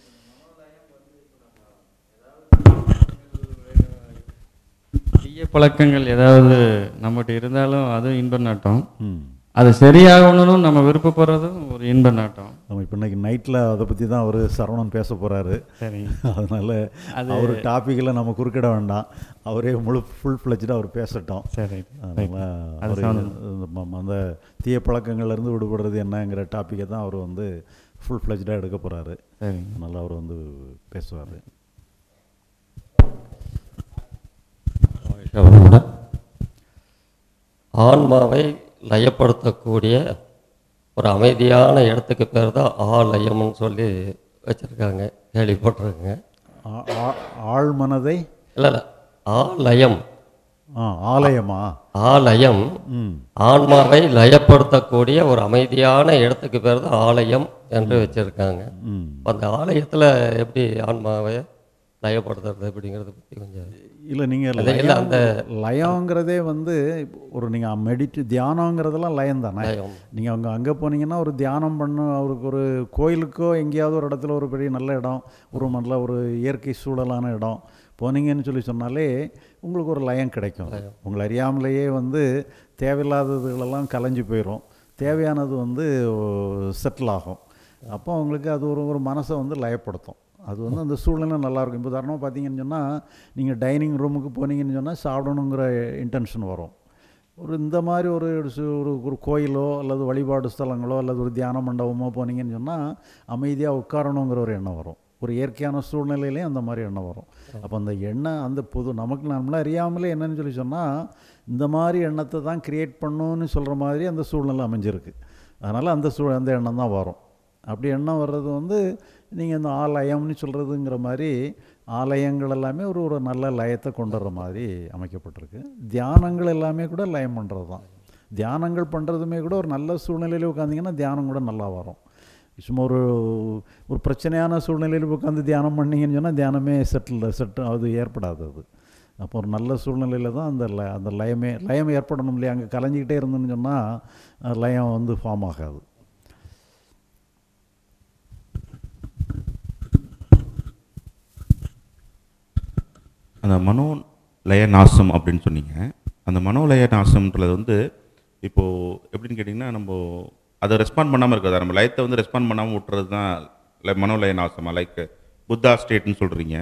தீய பழக்கங்கள் ஏதாவது நம்மகிட்ட இருந்தாலும் அதுவும் இன்ப நாட்டம் ம் அது சரியாகணும்னு நம்ம விருப்பப்படுறதும் ஒரு இன்ப நாட்டம் நம்ம இப்போ இன்னைக்கு நைட்டில் அதை பற்றி தான் அவர் சரவணன் பேச போகிறாரு சரி அதனால் அது- அவர் டாப்பிக்கில் நம்ம குறுக்கிட வேண்டாம் அவரே முழு ஃபுல் ஃப்ளெஜ்டாக அவர் பேசட்டும் சரி அதனால் அது அவரு சம்மந்தம். இந்த ம- அந்த தீய பழக்கங்கள்லேருந்து விடுபடுறது என்னங்கிற டாப்பிக்கை தான் அவர் வந்து ஃபுல் ஃப்ளெஜ்டாக எடுக்க போகிறாரு சரி அதனால் அவர் வந்து பேசுவார் வாழ்க ஆன்மாவை லயப்படுத்தக்கூடிய ஒரு அமைதியான இடத்துக்கு பேர் தான் ஆலயம்னு சொல்லி வச்சுருக்காங்க கேள்விப்பட்டிருக்கேங்க ஆ- ஆ- ஆழ்மனதை இல்லை இல்லை ஆலயம் ஆ ஆலயமா ஆலயம் ம் ஆன்மாவை லயப்படுத்தக்கூடிய ஒரு அமைதியான இடத்துக்கு பேர் தான் ஆலயம் என்று வச்சுருக்காங்க ம் அந்த ஆலயத்தில் எப்படி ஆன்மாவை லயப்படுத்துறது அப்படிங்கிறத பற்றி கொஞ்சம் இல்லை நீங்கள் அது இல்லை அந்த லயங்கிறதே வந்து இப்போ ஒரு நீங்கள் மெடிட்டு தியானங்கிறதெல்லாம் லயம் தானே லயம் நீங்கள் அங்கே அங்கே போனீங்கன்னா ஒரு தியானம் பண்ண அவருக்கு ஒரு கோயிலுக்கோ எங்கேயாவது ஒரு இடத்துல ஒரு பெரிய நல்ல இடம் ஒரு நல்ல ஒரு இயற்கை சூழலான இடம் போனீங்கன்னு சொல்லி சொன்னாலே உங்களுக்கு ஒரு லயம் கிடைக்கும் உங்களை அறியாமலேயே வந்து தேவையில்லாததுகளெல்லாம் கலைஞ்சு போயிடும் தேவையானது வந்து செட்டில் ஆகும் அப்போ உங்களுக்கு அது ஒரு ஒரு மனசை வந்து லயப்படுத்தும் அது வந்து அந்த சூழ்நிலை நல்லாயிருக்கும் இப்போ உதாரணமாக பார்த்தீங்கன்னு சொன்னால் நீங்கள் டைனிங் ரூமுக்கு போனீங்கன்னு சொன்னால் சாப்பிடணுங்கிற இன்டென்ஷன் வரும் ஒரு இந்த மாதிரி ஒரு சு- ஒரு ஒரு கோயிலோ அல்லது வழிபாடு ஸ்தலங்களோ அல்லது ஒரு தியான மண்டபமோ போனீங்கன்னு சொன்னால் அமைதியாக உட்காரணுங்கிற ஒரு எண்ணம் வரும் ஒரு இயற்கையான சூழ்நிலையிலையும் அந்த மாதிரி எண்ணம் வரும் அப்போ அந்த எண்ணம் அந்த புது நமக்கு நம்மள அறியாமலே என்னன்னு சொல்லி சொன்னால் இந்த மாதிரி எண்ணத்தை தான் கிரியேட் பண்ணணும்னு சொல்கிற மாதிரி அந்த சூழ்நிலை அமைஞ்சிருக்கு அதனால் அந்த சூ அந்த எண்ணம் தான் வரும் அப்படி எண்ணம் வர்றது வந்து நீங்கள் இந்த ஆலயம்னு சொல்கிறதுங்கிற மாதிரி ஆலயங்கள் எல்லாமே ஒரு ஒரு நல்ல லயத்தை கொண்டு வர்ற மாதிரி அமைக்கப்பட்டிருக்கு தியானங்கள் எல்லாமே கூட லயம் பண்ணுறது தான் தியானங்கள் பண்ணுறதுமே கூட ஒரு நல்ல சூழ்நிலையில் உட்காந்திங்கன்னா தியானம் கூட நல்லா வரும் சும்மா ஒரு ஒரு பிரச்சனையான சூழ்நிலையில் உட்காந்து தியானம் பண்ணீங்கன்னு சொன்னால் தியானமே செட்டில் செட்டு அது ஏற்படாது அது அப்போ ஒரு நல்ல சூழ்நிலையில் தான் அந்த ல அந்த லயமே லயம் ஏற்படணும் இல்லையா அங்கே கலைஞ்சிக்கிட்டே இருந்தோம்னு சொன்னால் லயம் வந்து ஃபார்ம் ஆகாது அந்த மனோலய நாசம் அப்படின்னு சொன்னீங்க அந்த மனோலய நாசம்ன்றது வந்து இப்போது எப்படின்னு கேட்டிங்கன்னா நம்ம அதை ரெஸ்பாண்ட் பண்ணாமல் இருக்கிறதா நம்ம லயத்தை வந்து ரெஸ்பாண்ட் பண்ணாமல் விட்டுறது தான் லை- மனோலய நாசமா லைக் புத்தா ஸ்டேட்னு சொல்கிறீங்க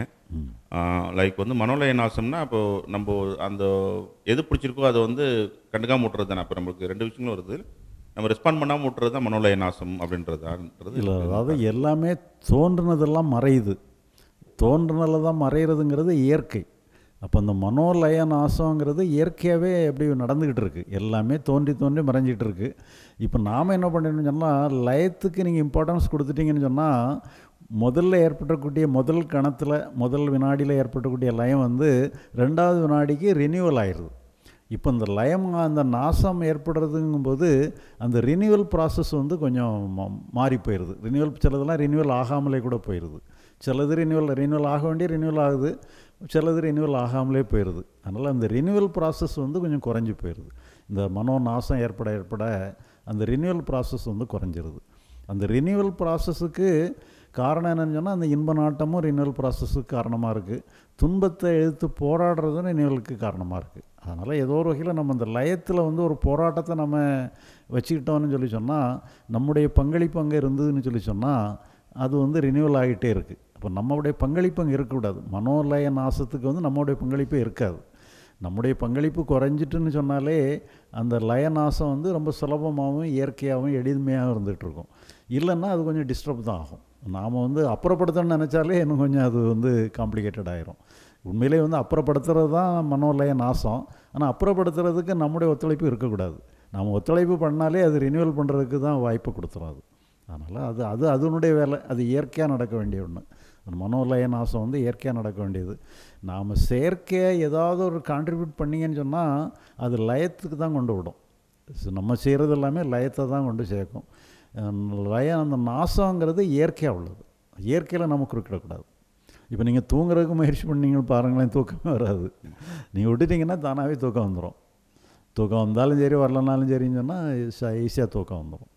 லைக் வந்து மனோலய நாசம்னா இப்போ நம்ம அந்த எது பிடிச்சிருக்கோ அதை வந்து கண்டுக்காம விட்டுறது தானே அப்போ நம்மளுக்கு ரெண்டு விஷயங்களும் வருது நம்ம ரெஸ்பாண்ட் பண்ணாமல் விட்டுறது தான் மனோலய நாசம் அப்படின்றதான்றது இல்லை அதாவது எல்லாமே தோன்றுனதெல்லாம் மறையுது தோன்றுனதில் தான் மறையிறதுங்கிறது இயற்கை அப்போ அந்த மனோலய நாசங்கிறது இயற்கையாகவே எப்படி நடந்துக்கிட்டு இருக்கு எல்லாமே தோன்றி தோன்றி மறைஞ்சிட்டு இருக்கு இப்போ நாம் என்ன பண்ணணும்னு சொன்னால் லயத்துக்கு நீங்கள் இம்பார்ட்டன்ஸ் கொடுத்துட்டீங்கன்னு சொன்னால் முதல்ல ஏற்பட்டக்கூடிய முதல் கணத்தில் முதல் வினாடியில் ஏற்பட்டக்கூடிய லயம் வந்து ரெண்டாவது வினாடிக்கு ரினியூவல் ஆயிடுது இப்போ இந்த லயம் அந்த நாசம் ஏற்படுறதுங்கும்போது அந்த ரினியூவல் ப்ராசஸ் வந்து கொஞ்சம் மா- மாறி போயிடுது ரினியூவல் சிலதெல்லாம் ரினியூவல் ஆகாமலே கூட போயிடுது சிலது ரினியூவல் ரினியூவல் ஆக வேண்டிய ரினியூவல் ஆகுது சிலது ரினியூவல் ஆகாமலே போயிடுது அதனால் அந்த ரினியூவல் ப்ராசஸ் வந்து கொஞ்சம் குறைஞ்சி போயிடுது இந்த மனோ நாசம் ஏற்பட ஏற்பட அந்த ரினியூவல் ப்ராசஸ் வந்து குறைஞ்சிருது அந்த ரினியூவல் ப்ராசஸுக்கு காரணம் என்னன்னு சொன்னால் அந்த இன்ப நாட்டமும் ரினியூவல் ப்ராசஸுக்கு காரணமாக இருக்குது துன்பத்தை எதிர்த்து போராடுறதும் ரினியூவலுக்கு காரணமாக இருக்குது அதனால் ஏதோ ஒரு வகையில் நம்ம அந்த லயத்தில் வந்து ஒரு போராட்டத்தை நம்ம வச்சுக்கிட்டோம்னு சொல்லி சொன்னால் நம்முடைய பங்களிப்பு அங்கே இருந்ததுன்னு சொல்லி சொன்னால் அது வந்து ரினியூவல் ஆகிட்டே இருக்குது அப்போ நம்மளுடைய பங்களிப்பு அங்கே இருக்கக்கூடாது மனோலய நாசத்துக்கு வந்து நம்மளுடைய பங்களிப்பே இருக்காது நம்முடைய பங்களிப்பு குறைஞ்சிட்டுன்னு சொன்னாலே அந்த லயநாசம் வந்து ரொம்ப சுலபமாகவும் இயற்கையாகவும் எளிமையாகவும் இருந்துகிட்ருக்கும் இல்லைன்னா அது கொஞ்சம் டிஸ்டர்ப் தான் ஆகும் நாம் வந்து அப்புறப்படுத்தணும்னு நினச்சாலே இன்னும் கொஞ்சம் அது வந்து காம்ப்ளிகேட்டட் ஆயிரும் உண்மையிலே வந்து அப்புறப்படுத்துறது தான் மனோலய நாசம் ஆனால் அப்புறப்படுத்துறதுக்கு நம்முடைய ஒத்துழைப்பு இருக்கக்கூடாது நாம் ஒத்துழைப்பு பண்ணாலே அது ரினியூவல் பண்ணுறதுக்கு தான் வாய்ப்பு கொடுத்துரும் அது அதனால் அது அது அதனுடைய வேலை அது இயற்கையாக நடக்க வேண்டிய ஒன்று அந்த மனோலய நாசம் வந்து இயற்கையாக நடக்க வேண்டியது நாம் செயற்கையாக ஏதாவது ஒரு கான்ட்ரிபியூட் பண்ணீங்கன்னு சொன்னால் அது லயத்துக்கு தான் கொண்டு விடும் So, நம்ம செய்கிறது எல்லாமே லயத்தை தான் கொண்டு சேர்க்கும் அஹ் லயம் அந்த நாசங்கிறது இயற்கையாக உள்ளது இயற்கையில் நம்ம குறுக்கிடக்கூடாது இப்போ நீங்கள் தூங்குறதுக்கு முயற்சி பண்ணீங்கன்னு பாருங்களேன் தூக்கமே வராது நீங்கள் விட்டுட்டீங்கன்னா தானாகவே தூக்கம் வந்துடும் தூக்கம் வந்தாலும் சரி வரலனாலும் சரின்னு சொன்னால் ஈஸியாக தூக்கம் வந்துடும்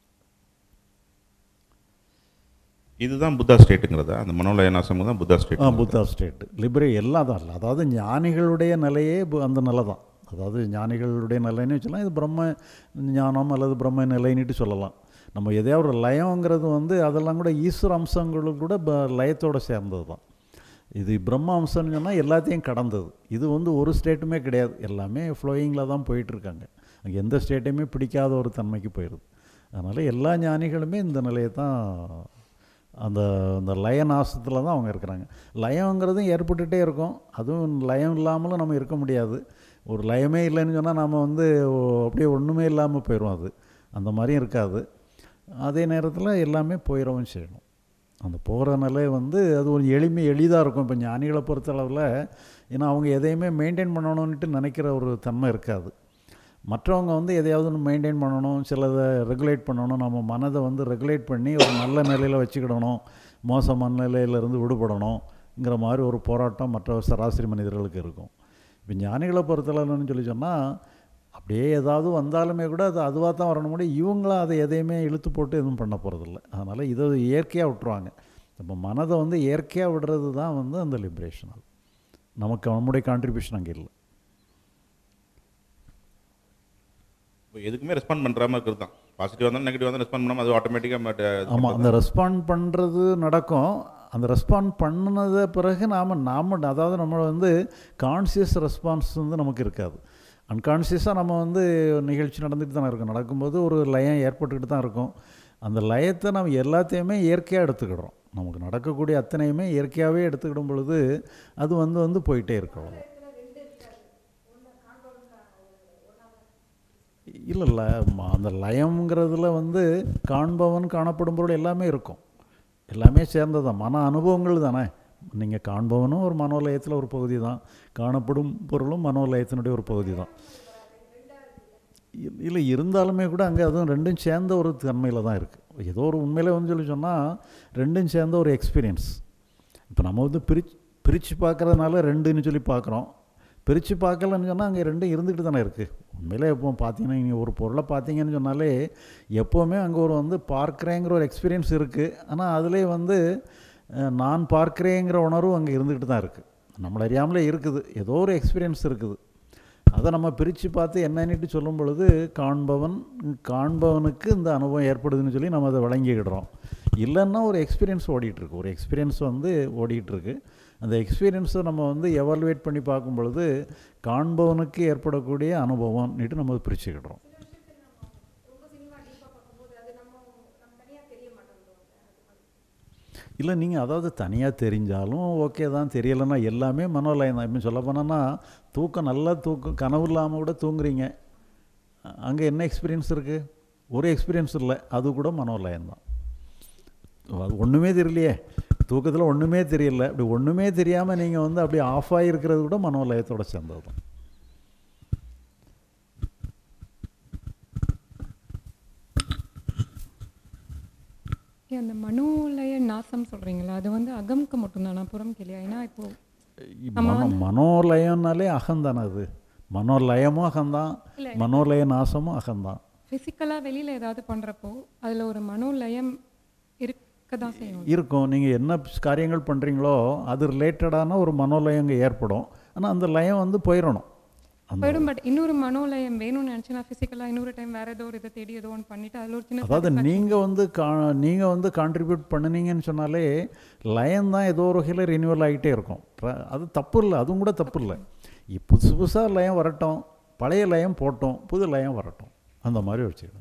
இதுதான் புத்தா ஸ்டேட்டுங்கிறதா அந்த மனோலய நாசம் தான் புத்தா ஸ்டேட் ஆ புத்தா ஸ்டேட்டு லிபரே எல்லாம் தான் இல்லை அதாவது ஞானிகளுடைய நிலையே பு- அந்த நிலை தான் அதாவது ஞானிகளுடைய நிலைன்னு வச்சலாம் இது பிரம்ம ஞானம் அல்லது பிரம்ம நிலைன்னுட்டு சொல்லலாம் நம்ம எதையாவது ஒரு லயங்கிறது வந்து அதெல்லாம் கூட ஈஸ்வர அம்சங்களும் கூட ப- லயத்தோட சேர்ந்தது தான் இது பிரம்ம அம்சம்னு சொன்னால் எல்லாத்தையும் கடந்தது இது வந்து ஒரு ஸ்டேட்டுமே கிடையாது எல்லாமே ஃப்ளோயிங்கில் தான் போயிட்டுருக்காங்க அங்கே எந்த ஸ்டேட்டையுமே பிடிக்காத ஒரு தன்மைக்கு போயிடுது அதனால் எல்லா ஞானிகளுமே இந்த நிலையை தான் அந்த அந்த லய நாசத்தில் தான் அவங்க இருக்கிறாங்க லயங்கிறதும் ஏற்பட்டுகிட்டே இருக்கும் அதுவும் லயம் இல்லாமலும் நம்ம இருக்க முடியாது ஒரு லயமே இல்லைன்னு சொன்னால் நம்ம வந்து ஓ- அப்படியே ஒன்றுமே இல்லாமல் போயிடும் அது அந்த மாதிரியும் இருக்காது அதே நேரத்தில் எல்லாமே போயிடவும் செய்யணும் அந்த போகிற நிலை வந்து அது ஒரு எளிமை எளிதாக இருக்கும் இப்போ ஞானிகளை பொறுத்தளவில் ஏன்னா அவங்க எதையுமே மெயின்டைன் பண்ணணுன்ட்டு நினைக்கிற ஒரு தன்மை இருக்காது மற்றவங்க வந்து எதையாவது ஒன்று மெயின்டைன் பண்ணணும் சிலதை ரெகுலேட் பண்ணணும் நம்ம மனதை வந்து ரெகுலேட் பண்ணி ஒரு நல்ல நிலையில் வச்சுக்கிடணும் மோசமான நிலையிலேருந்து விடுபடணுங்கிற மாதிரி ஒரு போராட்டம் மற்ற சராசரி மனிதர்களுக்கு இருக்கும் இப்போ ஞானிகளை பொறுத்தளவுன்னு சொல்லி சொன்னால் அப்படியே ஏதாவது வந்தாலுமே கூட அது அதுவாக தான் வரணும் முடியும் இவங்களும் அதை எதையுமே இழுத்து போட்டு எதுவும் பண்ண போகிறதில்ல அதனால் இதை இயற்கையாக விட்டுருவாங்க இப்போ மனதை வந்து இயற்கையாக விடுறது தான் வந்து அந்த லிபரேஷன் அது நமக்கு நம்முடைய கான்ட்ரிபியூஷன் அங்கே இல்லை இப்போ எதுக்குமே ரெஸ்பாண்ட் பண்ணுறாம இருக்கிறது தான் பாசிட்டிவ் வந்தாலும் நெகட்டிவ் வந்தாலும் ரெஸ்பாண்ட் பண்ணாமல் அது ஆட்டோமேட்டிக்காக ஆமாம் அந்த ரெஸ்பாண்ட் பண்ணுறது நடக்கும் அந்த ரெஸ்பாண்ட் பண்ணினத பிறகு நாம் நாம் அதாவது நம்ம வந்து கான்சியஸ் ரெஸ்பான்ஸ் வந்து நமக்கு இருக்காது அன்கான்சியஸாக நம்ம வந்து நிகழ்ச்சி நடந்துட்டு தானே இருக்கும் நடக்கும்போது ஒரு லயம் ஏற்பட்டுக்கிட்டு தான் இருக்கும் அந்த லயத்தை நம்ம எல்லாத்தையுமே இயற்கையாக எடுத்துக்கிடுறோம் நமக்கு நடக்கக்கூடிய அத்தனையுமே இயற்கையாகவே எடுத்துக்கிடும் பொழுது அது வந்து வந்து போயிட்டே இருக்கும் அவ்வளவுதான். இல்லை இல்லை ம- அந்த லயம்ங்கிறதுல வந்து காண்பவன் காணப்படும் பொருள் எல்லாமே இருக்கும் எல்லாமே சேர்ந்தது தான் மன அனுபவங்கள் தானே நீங்கள் காண்பவனும் ஒரு மனோலயத்தில் ஒரு பகுதி தான் காணப்படும் பொருளும் மனோலயத்தினுடைய ஒரு பகுதி தான் இல்- இல்லை இருந்தாலுமே கூட அங்கே அதுவும் ரெண்டும் சேர்ந்த ஒரு தன்மையில் தான் இருக்குது ஏதோ ஒரு உண்மையிலே வந்து சொல்லி சொன்னால் ரெண்டும் சேர்ந்த ஒரு எக்ஸ்பீரியன்ஸ் இப்போ நம்ம வந்து பிரிச்சு பிரித்து பார்க்குறதுனால ரெண்டுன்னு சொல்லி பார்க்குறோம் பிரித்து பார்க்கலன்னு சொன்னால் அங்கே ரெண்டும் இருந்துக்கிட்டு தானே இருக்குது உண்மையிலே எப்போ பார்த்தீங்கன்னா நீங்கள் ஒரு பொருளை பார்த்தீங்கன்னு சொன்னாலே எப்போவுமே அங்கே ஒரு வந்து பார்க்குறேங்கிற ஒரு எக்ஸ்பீரியன்ஸ் இருக்குது ஆனால் அதிலே வந்து அஹ், நான் பார்க்குறேங்கிற உணர்வு அங்கே இருந்துக்கிட்டு தான் இருக்குது நம்மளை அறியாமலே இருக்குது ஏதோ ஒரு எக்ஸ்பீரியன்ஸ் இருக்குது அதை நம்ம பிரித்து பார்த்து என்னன்னுட்டு சொல்லும் பொழுது காண்பவன் காண்பவனுக்கு இந்த அனுபவம் ஏற்படுதுன்னு சொல்லி நம்ம அதை விளங்கிக்கிடுறோம் இல்லைன்னா ஒரு எக்ஸ்பீரியன்ஸ் ஓடிட்டுருக்கு ஒரு எக்ஸ்பீரியன்ஸ் வந்து ஓடிட்டுருக்கு அந்த எக்ஸ்பீரியன்ஸை நம்ம வந்து எவாலுவேட் பண்ணி பார்க்கும் பொழுது காண்பவனுக்கு ஏற்படக்கூடிய அனுபவம்னுட்டு நம்ம பிரிச்சுக்கிடுறோம் இல்லை நீங்கள் அதாவது தனியாக தெரிஞ்சாலும் ஓகே தான் தெரியலைன்னா எல்லாமே மனோலயம் தான் இப்போ சொல்ல போனோன்னா தூக்கம் நல்லா தூக்கம் கனவு இல்லாமல் கூட தூங்குறீங்க அங்கே என்ன எக்ஸ்பீரியன்ஸ் இருக்குது ஒரு எக்ஸ்பீரியன்ஸ் இல்லை அது கூட மனோலயம் தான் அது ஒன்றுமே தெரியலையே தூக்கத்தில் ஒன்றுமே தெரியல அப்படி ஒன்றுமே தெரியாமல் நீங்கள் வந்து அப்படி ஆஃப் ஆகிருக்கிறது கூட மனோலயத்தோட சேர்ந்தது தான் ஏன் அந்த மனோலய நாசம் சொல்றீங்களா அது வந்து அகம்க்கு மட்டும்தானா புறம் இல்லையா ஏன்னா இப்போ மனோ மனோலயம்னாலே அகந்தானே அது மனோலயமும் அகந்தான் மனோலய நாசமும் அகந்தான் ஃபிசிக்கலாக வெளியில ஏதாவது பண்றப்போ அதுல ஒரு மனோலயம் இருக்க தான் செய்யும் இருக்கும் நீங்கள் என்ன காரியங்கள் பண்ணுறீங்களோ அது ரிலேட்டடான ஒரு மனோலயம் அங்கே ஏற்படும் ஆனால் அந்த லயம் வந்து போயிடணும் அந்த போயிடும் பட் இன்னொரு மனோலயம் வேணும்னு நினச்சி நான் ஃபிசிக்கலாக இன்னொரு டைம் வேற ஏதோ ஒரு இதை தேடி ஏதோ ஒன்று பண்ணிட்டு அதில் ஒரு சின்ன அதாவது நீங்கள் வந்து கா நீங்கள் வந்து கான்ட்ரிபியூட் பண்ணுனீங்கன்னு சொன்னாலே லயம் தான் ஏதோ ஒரு வகையில் ரினியூவல் ஆகிட்டே இருக்கும் ர- அது தப்பு இல்லை அதுவும் கூட தப்பு இல்லை இ- புதுசு புதுசாக லயம் வரட்டும் பழைய லயம் போட்டோம் புது லயம் வரட்டும் அந்த மாதிரி வச்சுக்கிடுங்க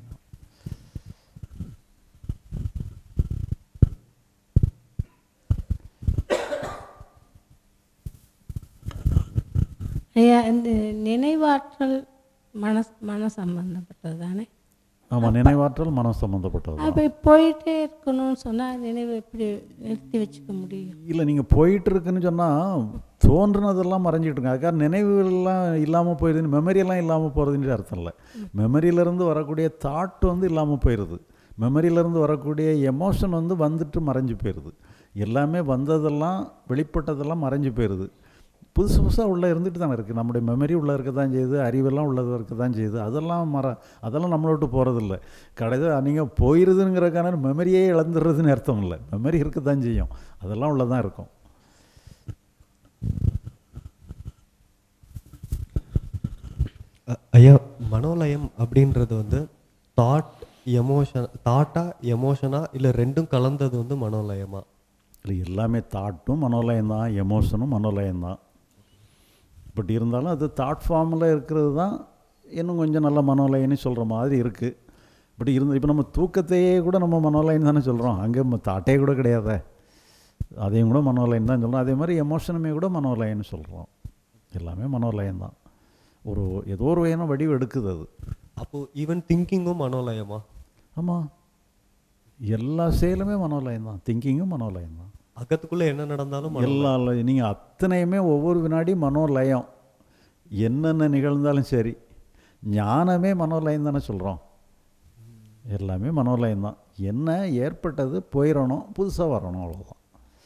ஐயா இந்த நினைவாற்றல் மன மன சம்பந்தப்பட்டது தானே ஆமாம் நினைவாற்றல் மனம் சம்மந்தப்பட்டது தான். அப்போ போயிட்டே இருக்கணும்னு சொன்னால் நினைவு எப்படி நிறுத்தி வச்சுக்க முடியும் இல்லை நீங்கள் போயிட்டு இருக்குன்னு சொன்னால் தோன்றுனதெல்லாம் மறைஞ்சிட்டுங்க அதுக்காக நினைவுகள்லாம் இல்லாமல் போயிடுது மெமரியெல்லாம் இல்லாமல் போகிறதுன்னு அர்த்தம் இல்லை மெமரியிலேருந்து வரக்கூடிய தாட் வந்து இல்லாமல் போயிடுது மெமரியிலேருந்து வரக்கூடிய எமோஷன் வந்து வந்துட்டு மறைஞ்சு போயிடுது எல்லாமே வந்ததெல்லாம் வெளிப்பட்டதெல்லாம் மறைஞ்சு போயிடுது புதுசு புதுசாக உள்ளே இருந்துட்டு தானே இருக்குது நம்முடைய மெமரி உள்ளே இருக்க தான் செய்யுது அறிவெல்லாம் உள்ளது இருக்க தான் செய்யுது அதெல்லாம் மற அதெல்லாம் நம்மளை விட்டு போகிறதில்ல கடைசியில் நீங்கள் போயிருதுங்கிறக்கான மெமரியே இழந்துடுறதுன்னு அர்த்தம் இல்லை மெமரி இருக்க தான் செய்யும் அதெல்லாம் உள்ளே தான் இருக்கும் அ- ஐயா மனோலயம் அப்படின்றது வந்து தாட் எமோஷன் தாட்டா எமோஷனா இல்லை ரெண்டும் கலந்தது வந்து மனோலயமா இல்லை எல்லாமே தாட்டும் மனோலயம் தான் எமோஷனும் மனோலயம் தான் பட் இருந்தாலும் அது தாட் ஃபார்மில் இருக்கிறது தான் இன்னும் கொஞ்சம் நல்ல மனோலயம்னு சொல்கிற மாதிரி இருக்குது பட் இருந்து இப்போ நம்ம தூக்கத்தையே கூட நம்ம மனோலைன் தானே சொல்கிறோம் அங்கே தாட்டே கூட கிடையாதே அதையும் கூட மனோலைன் தான் சொல்கிறோம் அதே மாதிரி எமோஷனுமே கூட மனோலயன்னு சொல்கிறோம் எல்லாமே மனோலயம் தான் ஒரு ஏதோ ஒரு வகையான வடிவு எடுக்குது அது அப்போ ஈவன் திங்கிங்கும் மனோலயமா ஆமாம் எல்லா செயலுமே மனோலயம் தான் திங்கிங்கும் மனோலயம் தான் அகத்துக்குள்ள என்ன நடந்தாலும் மனோ- எல்லா நீங்கள் அத்தனையுமே ஒவ்வொரு வினாடி மனோலயம் என்னென்ன நிகழ்ந்தாலும் சரி ஞானமே மனோலயம் தானே சொல்கிறோம் எல்லாமே மனோலயம் தான் என்ன ஏற்பட்டது போயிடணும் புதுசாக வரணும் அவ்வளோதான்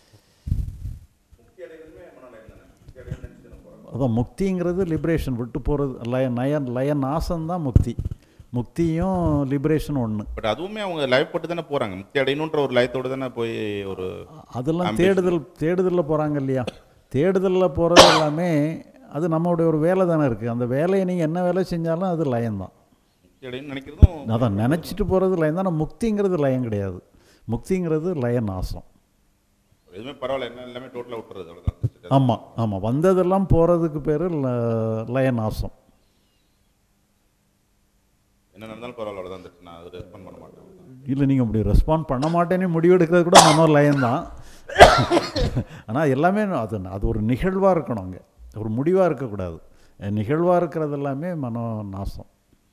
அதான் முக்திங்கிறது லிபரேஷன் விட்டு போகிறது லய நய லய நாசம் தான் முக்தி முக்தியும் லிபரேஷன் ஒன்று பட் அதுவுமே அவங்க லைஃப் போட்டு தானே போகிறாங்க முக்தி அடையணுன்ற ஒரு லயத்தோடு தானே போய் ஒரு அதெல்லாம் Ambition. தேடுதல் தேடுதலில் போகிறாங்க இல்லையா தேடுதலில் போகிறது எல்லாமே அது நம்மளுடைய ஒரு வேலை தானே இருக்குது அந்த வேலையை நீங்கள் என்ன வேலை செஞ்சாலும் அது லயம்தான் முக்தி அடையணும்னு நினைக்கிறதும் அதான் நினச்சிட்டு போகிறது லயம் தான் ஆனால் முக்திங்கிறது லயம் கிடையாது முக்திங்கிறது லய நாசம் எதுவுமே பரவாயில்ல என்ன எல்லாமே டோட்டலாக விட்டுறது அவ்வளோதான் ஆமாம் ஆமாம் வந்ததெல்லாம் போகிறதுக்கு பேர் லய நாசம் என்ன நடந்தாலும் பரவாயில்ல அவ்வளோதான் இருந்துச்சு நான் அது ரெஸ்பாண்ட் பண்ண மாட்டேன் இல்லை நீங்கள் அப்படி ரெஸ்பாண்ட் பண்ண மாட்டேன்னு முடிவெடுக்கிறது கூட மனோ லயம்தான் ஆனால் எல்லாமே அது அது ஒரு நிகழ்வாக இருக்கணும் அங்கே ஒரு முடிவாக இருக்கக்கூடாது நிகழ்வாக இருக்கிறது எல்லாமே மனோ நாசம்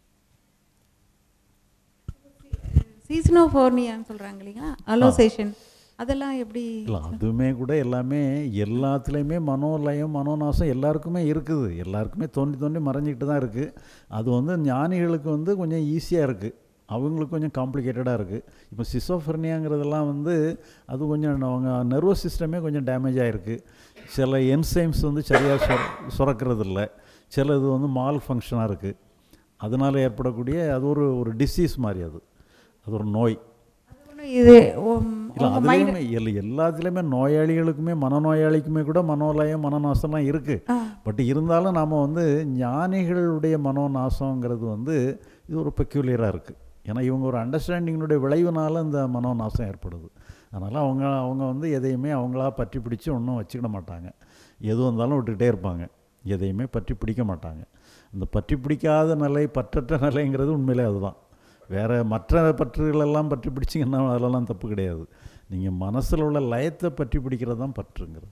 சீசனோஃபோர்னியான்னு சொல்கிறாங்க இல்லைங்களா அலோசேஷன் அதெல்லாம் எப்படி இல்லை அதுவுமே கூட எல்லாமே எல்லாத்துலேயுமே மனோலயம் மனோநாசம் எல்லாருக்குமே இருக்குது எல்லாருக்குமே தோண்டி தோண்டி மறைஞ்சிக்கிட்டு தான் இருக்குது அது வந்து ஞானிகளுக்கு வந்து கொஞ்சம் ஈஸியாக இருக்குது அவங்களுக்கு கொஞ்சம் காம்ப்ளிகேட்டடாக இருக்குது இப்போ சிசோஃபர்னியாங்கிறதெல்லாம் வந்து அது கொஞ்சம் அவங்க நர்வஸ் சிஸ்டமே கொஞ்சம் டேமேஜ் ஆகிருக்கு சில என்சைம்ஸ் வந்து சரியாக சுர சுரக்கிறது இல்லை சில இது வந்து மால் ஃபங்க்ஷனாக இருக்குது அதனால் ஏற்படக்கூடிய அது ஒரு ஒரு டிசீஸ் மாதிரி அது அது ஒரு நோய் அது ஒண்ணும் இது உம், இல்லை உங்க மைண்ட் அதுலேயுமே இல்லை எல்லாத்துலேயுமே நோயாளிகளுக்குமே மனநோயாளிக்குமே கூட மனோலயம் மனநாசம்லாம் இருக்குது பட் இருந்தாலும் நாம் வந்து ஞானிகளுடைய மனோநாசங்கிறது வந்து இது ஒரு பெக்யூலியராக இருக்குது ஏன்னா இவங்க ஒரு அண்டர்ஸ்டாண்டிங்கினுடைய விளைவுனால இந்த மனோநாசம் ஏற்படுது அதனால் அவங்க அவங்க வந்து எதையுமே அவங்களா பற்றி பிடிச்சி ஒன்றும் வச்சுக்கிட மாட்டாங்க எது வந்தாலும் விட்டுக்கிட்டே இருப்பாங்க எதையுமே பற்றி பிடிக்க மாட்டாங்க இந்த பற்றி பிடிக்காத நிலை பற்றற்ற நிலைங்கிறது உண்மையிலே அதுதான் வேறு மற்ற பற்றுகளெல்லாம் பற்றி பிடிச்சிங்கன்னா அதெல்லாம் தப்பு கிடையாது நீங்கள் மனசில் உள்ள லயத்தை பற்றி பிடிக்கிறது தான் பற்றுங்கிறது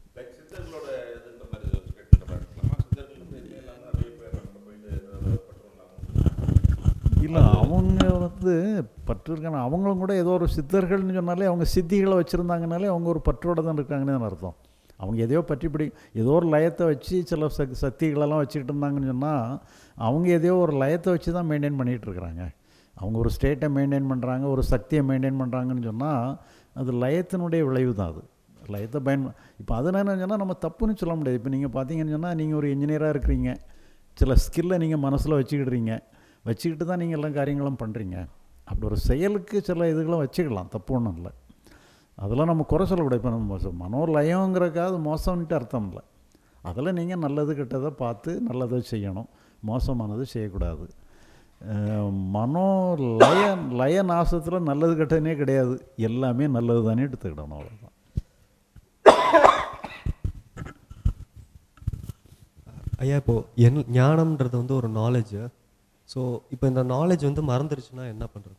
இல்லை அவங்க வந்து பற்று இருக்காங்க அவங்களும் கூட ஏதோ ஒரு சித்தர்கள்னு சொன்னாலே அவங்க சித்திகளை வச்சுருந்தாங்கனாலே அவங்க ஒரு பற்றோட தான் இருக்காங்கன்னு அர்த்தம் அவங்க எதையோ பற்றி பிடி ஏதோ ஒரு லயத்தை வச்சு சில சக் சக்திகளெல்லாம் வச்சுக்கிட்டு இருந்தாங்கன்னு சொன்னால் அவங்க எதையோ ஒரு லயத்தை வச்சு தான் மெயின்டைன் பண்ணிகிட்டு இருக்கிறாங்க அவங்க ஒரு ஸ்டேட்டை மெயின்டைன் பண்ணுறாங்க ஒரு சக்தியை மெயின்டைன் பண்ணுறாங்கன்னு சொன்னால் அது லயத்தினுடைய விளைவு தான் அது லயத்தை பயன் இப்போ அது என்ன சொன்னால் நம்ம தப்புன்னு சொல்ல முடியாது இப்போ நீங்கள் பார்த்தீங்கன்னு சொன்னால் நீங்கள் ஒரு இன்ஜினியராக இருக்கிறீங்க சில ஸ்கில்லை நீங்கள் மனசில் வச்சுக்கிடுறீங்க வச்சுக்கிட்டு தான் நீங்கள் எல்லா காரியங்களும் பண்ணுறீங்க அப்படி ஒரு செயலுக்கு சில இதுகளும் வச்சுக்கலாம் தப்பு ஒன்றும் இல்லை அதெல்லாம் நம்ம குறை சொல்லக்கூடாது இப்போ நம்ம மோசம் மனோலயங்கிறக்காக அது மோசம்ன்ட்டு அர்த்தம் இல்லை அதில் நீங்கள் நல்லது கெட்டதை பார்த்து நல்லதை செய்யணும் மோசமானது செய்யக்கூடாது அஹ் மனோ லய லய நாசத்தில் நல்லது கெட்டதுனே கிடையாது எல்லாமே நல்லது தானே எடுத்துக்கிடணும் அவ்வளோதான் ஐயா இப்போ என் ஞானம்ன்றது வந்து ஒரு நாலேஜ் ஸோ இப்போ இந்த நாலேஜ் வந்து மறந்துருச்சுன்னா என்ன பண்ணுறது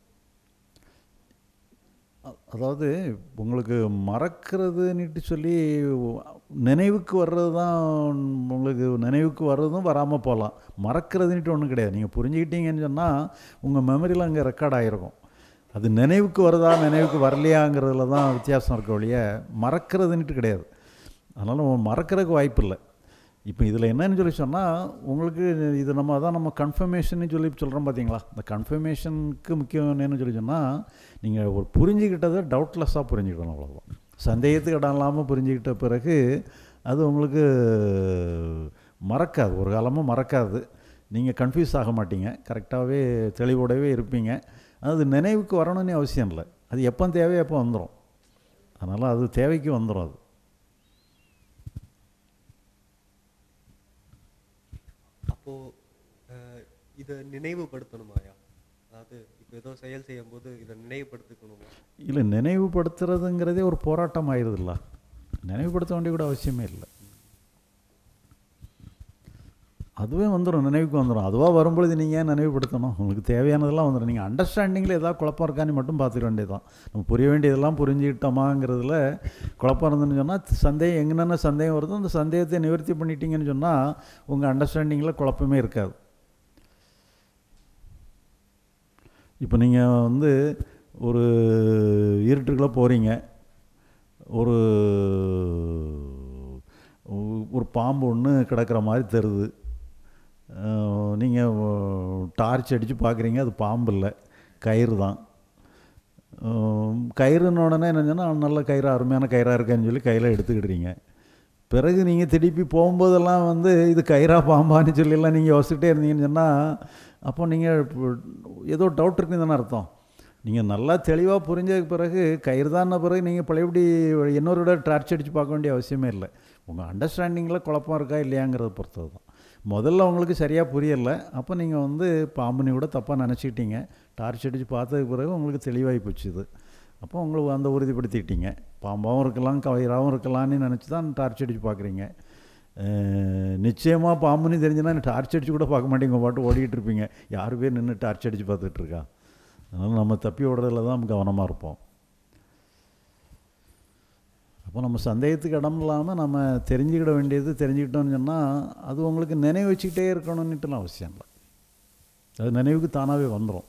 அ- அதாவது உங்களுக்கு மறக்கிறதுன்னுட்டு சொல்லி நினைவுக்கு வர்றது தான் உங்களுக்கு நினைவுக்கு வர்றதும் வராமல் போகலாம் மறக்கிறதுன்ட்டு ஒன்றும் கிடையாது நீங்கள் புரிஞ்சுக்கிட்டீங்கன்னு சொன்னால் உங்கள் மெமரியில் அங்கே ரெக்கார்ட் ஆகிருக்கும் அது நினைவுக்கு வருதா நினைவுக்கு வரலையாங்கிறதுல தான் வித்தியாசம் இருக்க ஒழிய மறக்கிறதுன்ட்டு கிடையாது அதனால் மறக்கிறதுக்கு வாய்ப்பு இல்லை இப்போ இதில் என்னன்னு சொல்லி சொன்னால் உங்களுக்கு இது நம்ம அதான் நம்ம கன்ஃபர்மேஷன் சொல்லி சொல்கிறோம் பார்த்தீங்களா இந்த கன்ஃபர்மேஷனுக்கு முக்கியம் என்னன்னு சொல்லி சொன்னால் நீங்கள் ஒரு புரிஞ்சுக்கிட்டதை டவுட்லெஸ்ஸாக புரிஞ்சுக்கணும் அவ்வளோதான் சந்தேகத்துக்கு இடம் இல்லாமல் புரிஞ்சுக்கிட்ட பிறகு அது உங்களுக்கு மறக்காது ஒரு காலமும் மறக்காது நீங்கள் கன்ஃபியூஸ் ஆக மாட்டீங்க கரெக்டாகவே தெளிவோடவே இருப்பீங்க அது நினைவுக்கு வரணும்னு அவசியம் இல்லை அது எப்போ தேவையோ எப்போ வந்துடும் அதனால் அது தேவைக்கு வந்துடும் அது அப்போது இதை நினைவுபடுத்தணுமாயா அதாவது இப்போ ஏதோ செயல் செய்யும்போது இதை நினைவுபடுத்திக்கணுமா இல்லை நினைவுபடுத்துறதுங்கிறதே ஒரு போராட்டம் ஆயிடுதுல்ல நினைவுபடுத்த வேண்டிய கூட அவசியமே இல்லை அதுவே வந்துடும் நினைவுக்கு வந்துடும் அதுவாக வரும்பொழுது நீங்கள் ஏன் நினைவுபடுத்தணும் உங்களுக்கு தேவையானதெல்லாம் வந்துடும் நீங்கள் அண்டர்ஸ்டாண்டிங்கில் ஏதாவது குழப்பம் இருக்கான்னு மட்டும் பார்த்துக்க வேண்டியதுதான் நம்ம புரிய வேண்டியதெல்லாம் புரிஞ்சுக்கிட்டோமாங்கிறதுல குழப்பம் இருந்துன்னு சொன்னால் சந்தேகம் எங்கென்ன சந்தேகம் வருதோ அந்த சந்தேகத்தை நிவர்த்தி பண்ணிட்டீங்கன்னு சொன்னால் உங்கள் அண்டர்ஸ்டாண்டிங்கில் குழப்பமே இருக்காது இப்போ நீங்கள் வந்து ஒரு இருட்டுக்குள்ளே போகிறீங்க ஒரு ஒரு பாம்பு ஒன்று கிடக்கிற மாதிரி தெரியுது நீங்கள் டார்ச் அடித்து பார்க்குறீங்க அது பாம்பு இல்லை கயிறு தான் அஹ் கயிறுன உடனே என்ன சொன்னால் நல்ல கயிறு அருமையான கயிறாக இருக்கேன்னு சொல்லி கையில் எடுத்துக்கிடுறீங்க பிறகு நீங்கள் திருப்பி போகும்போதெல்லாம் வந்து இது கயிறா பாம்பான்னு சொல்லிலாம் நீங்கள் யோசிச்சுட்டே இருந்தீங்கன்னு சொன்னால் அப்போ நீங்கள் ஏதோ டவுட் இருக்குன்னு தானே அர்த்தம் நீங்கள் நல்லா தெளிவாக புரிஞ்ச பிறகு கயிறு தான பிறகு நீங்கள் பழையபடி இன்னொரு விட டார்ச் அடித்து பார்க்க வேண்டிய அவசியமே இல்லை உங்கள் அண்டர்ஸ்டாண்டிங்கில் குழப்பம் இருக்கா இல்லையாங்கிறத பொறுத்தது தான் முதல்ல உங்களுக்கு சரியாக புரியலை அப்போ நீங்கள் வந்து பாம்புனி கூட தப்பாக நினச்சிக்கிட்டீங்க டார்ச் அடித்து பார்த்ததுக்கு பிறகு உங்களுக்கு தெளிவாகி போச்சு இது அப்போ உங்களுக்கு அந்த உறுதிப்படுத்திக்கிட்டீங்க பாம்பாகவும் இருக்கலாம் கயிறாகவும் இருக்கலாம்னு நினச்சி தான் டார்ச் அடித்து பார்க்குறீங்க நிச்சயமாக பாம்புன்னு தெரிஞ்சுன்னா டார்ச் அடித்து கூட பார்க்க மாட்டீங்க உங்க பாட்டு ஓடிக்கிட்டு இருப்பீங்க யார் பேர் நின்று டார்ச் அடித்து பார்த்துட்டு இருக்கா அதனால் நம்ம தப்பி ஓடுறதுல தான் கவனமாக இருப்போம் அப்போ நம்ம சந்தேகத்துக்கு இடம் இல்லாமல் நம்ம தெரிஞ்சுக்கிட வேண்டியது தெரிஞ்சுக்கிட்டோம்னு சொன்னால் அது உங்களுக்கு நினைவு வச்சுக்கிட்டே இருக்கணும்னுட்டுலாம் அவசியம் இல்லை அது நினைவுக்கு தானாகவே வந்துடும்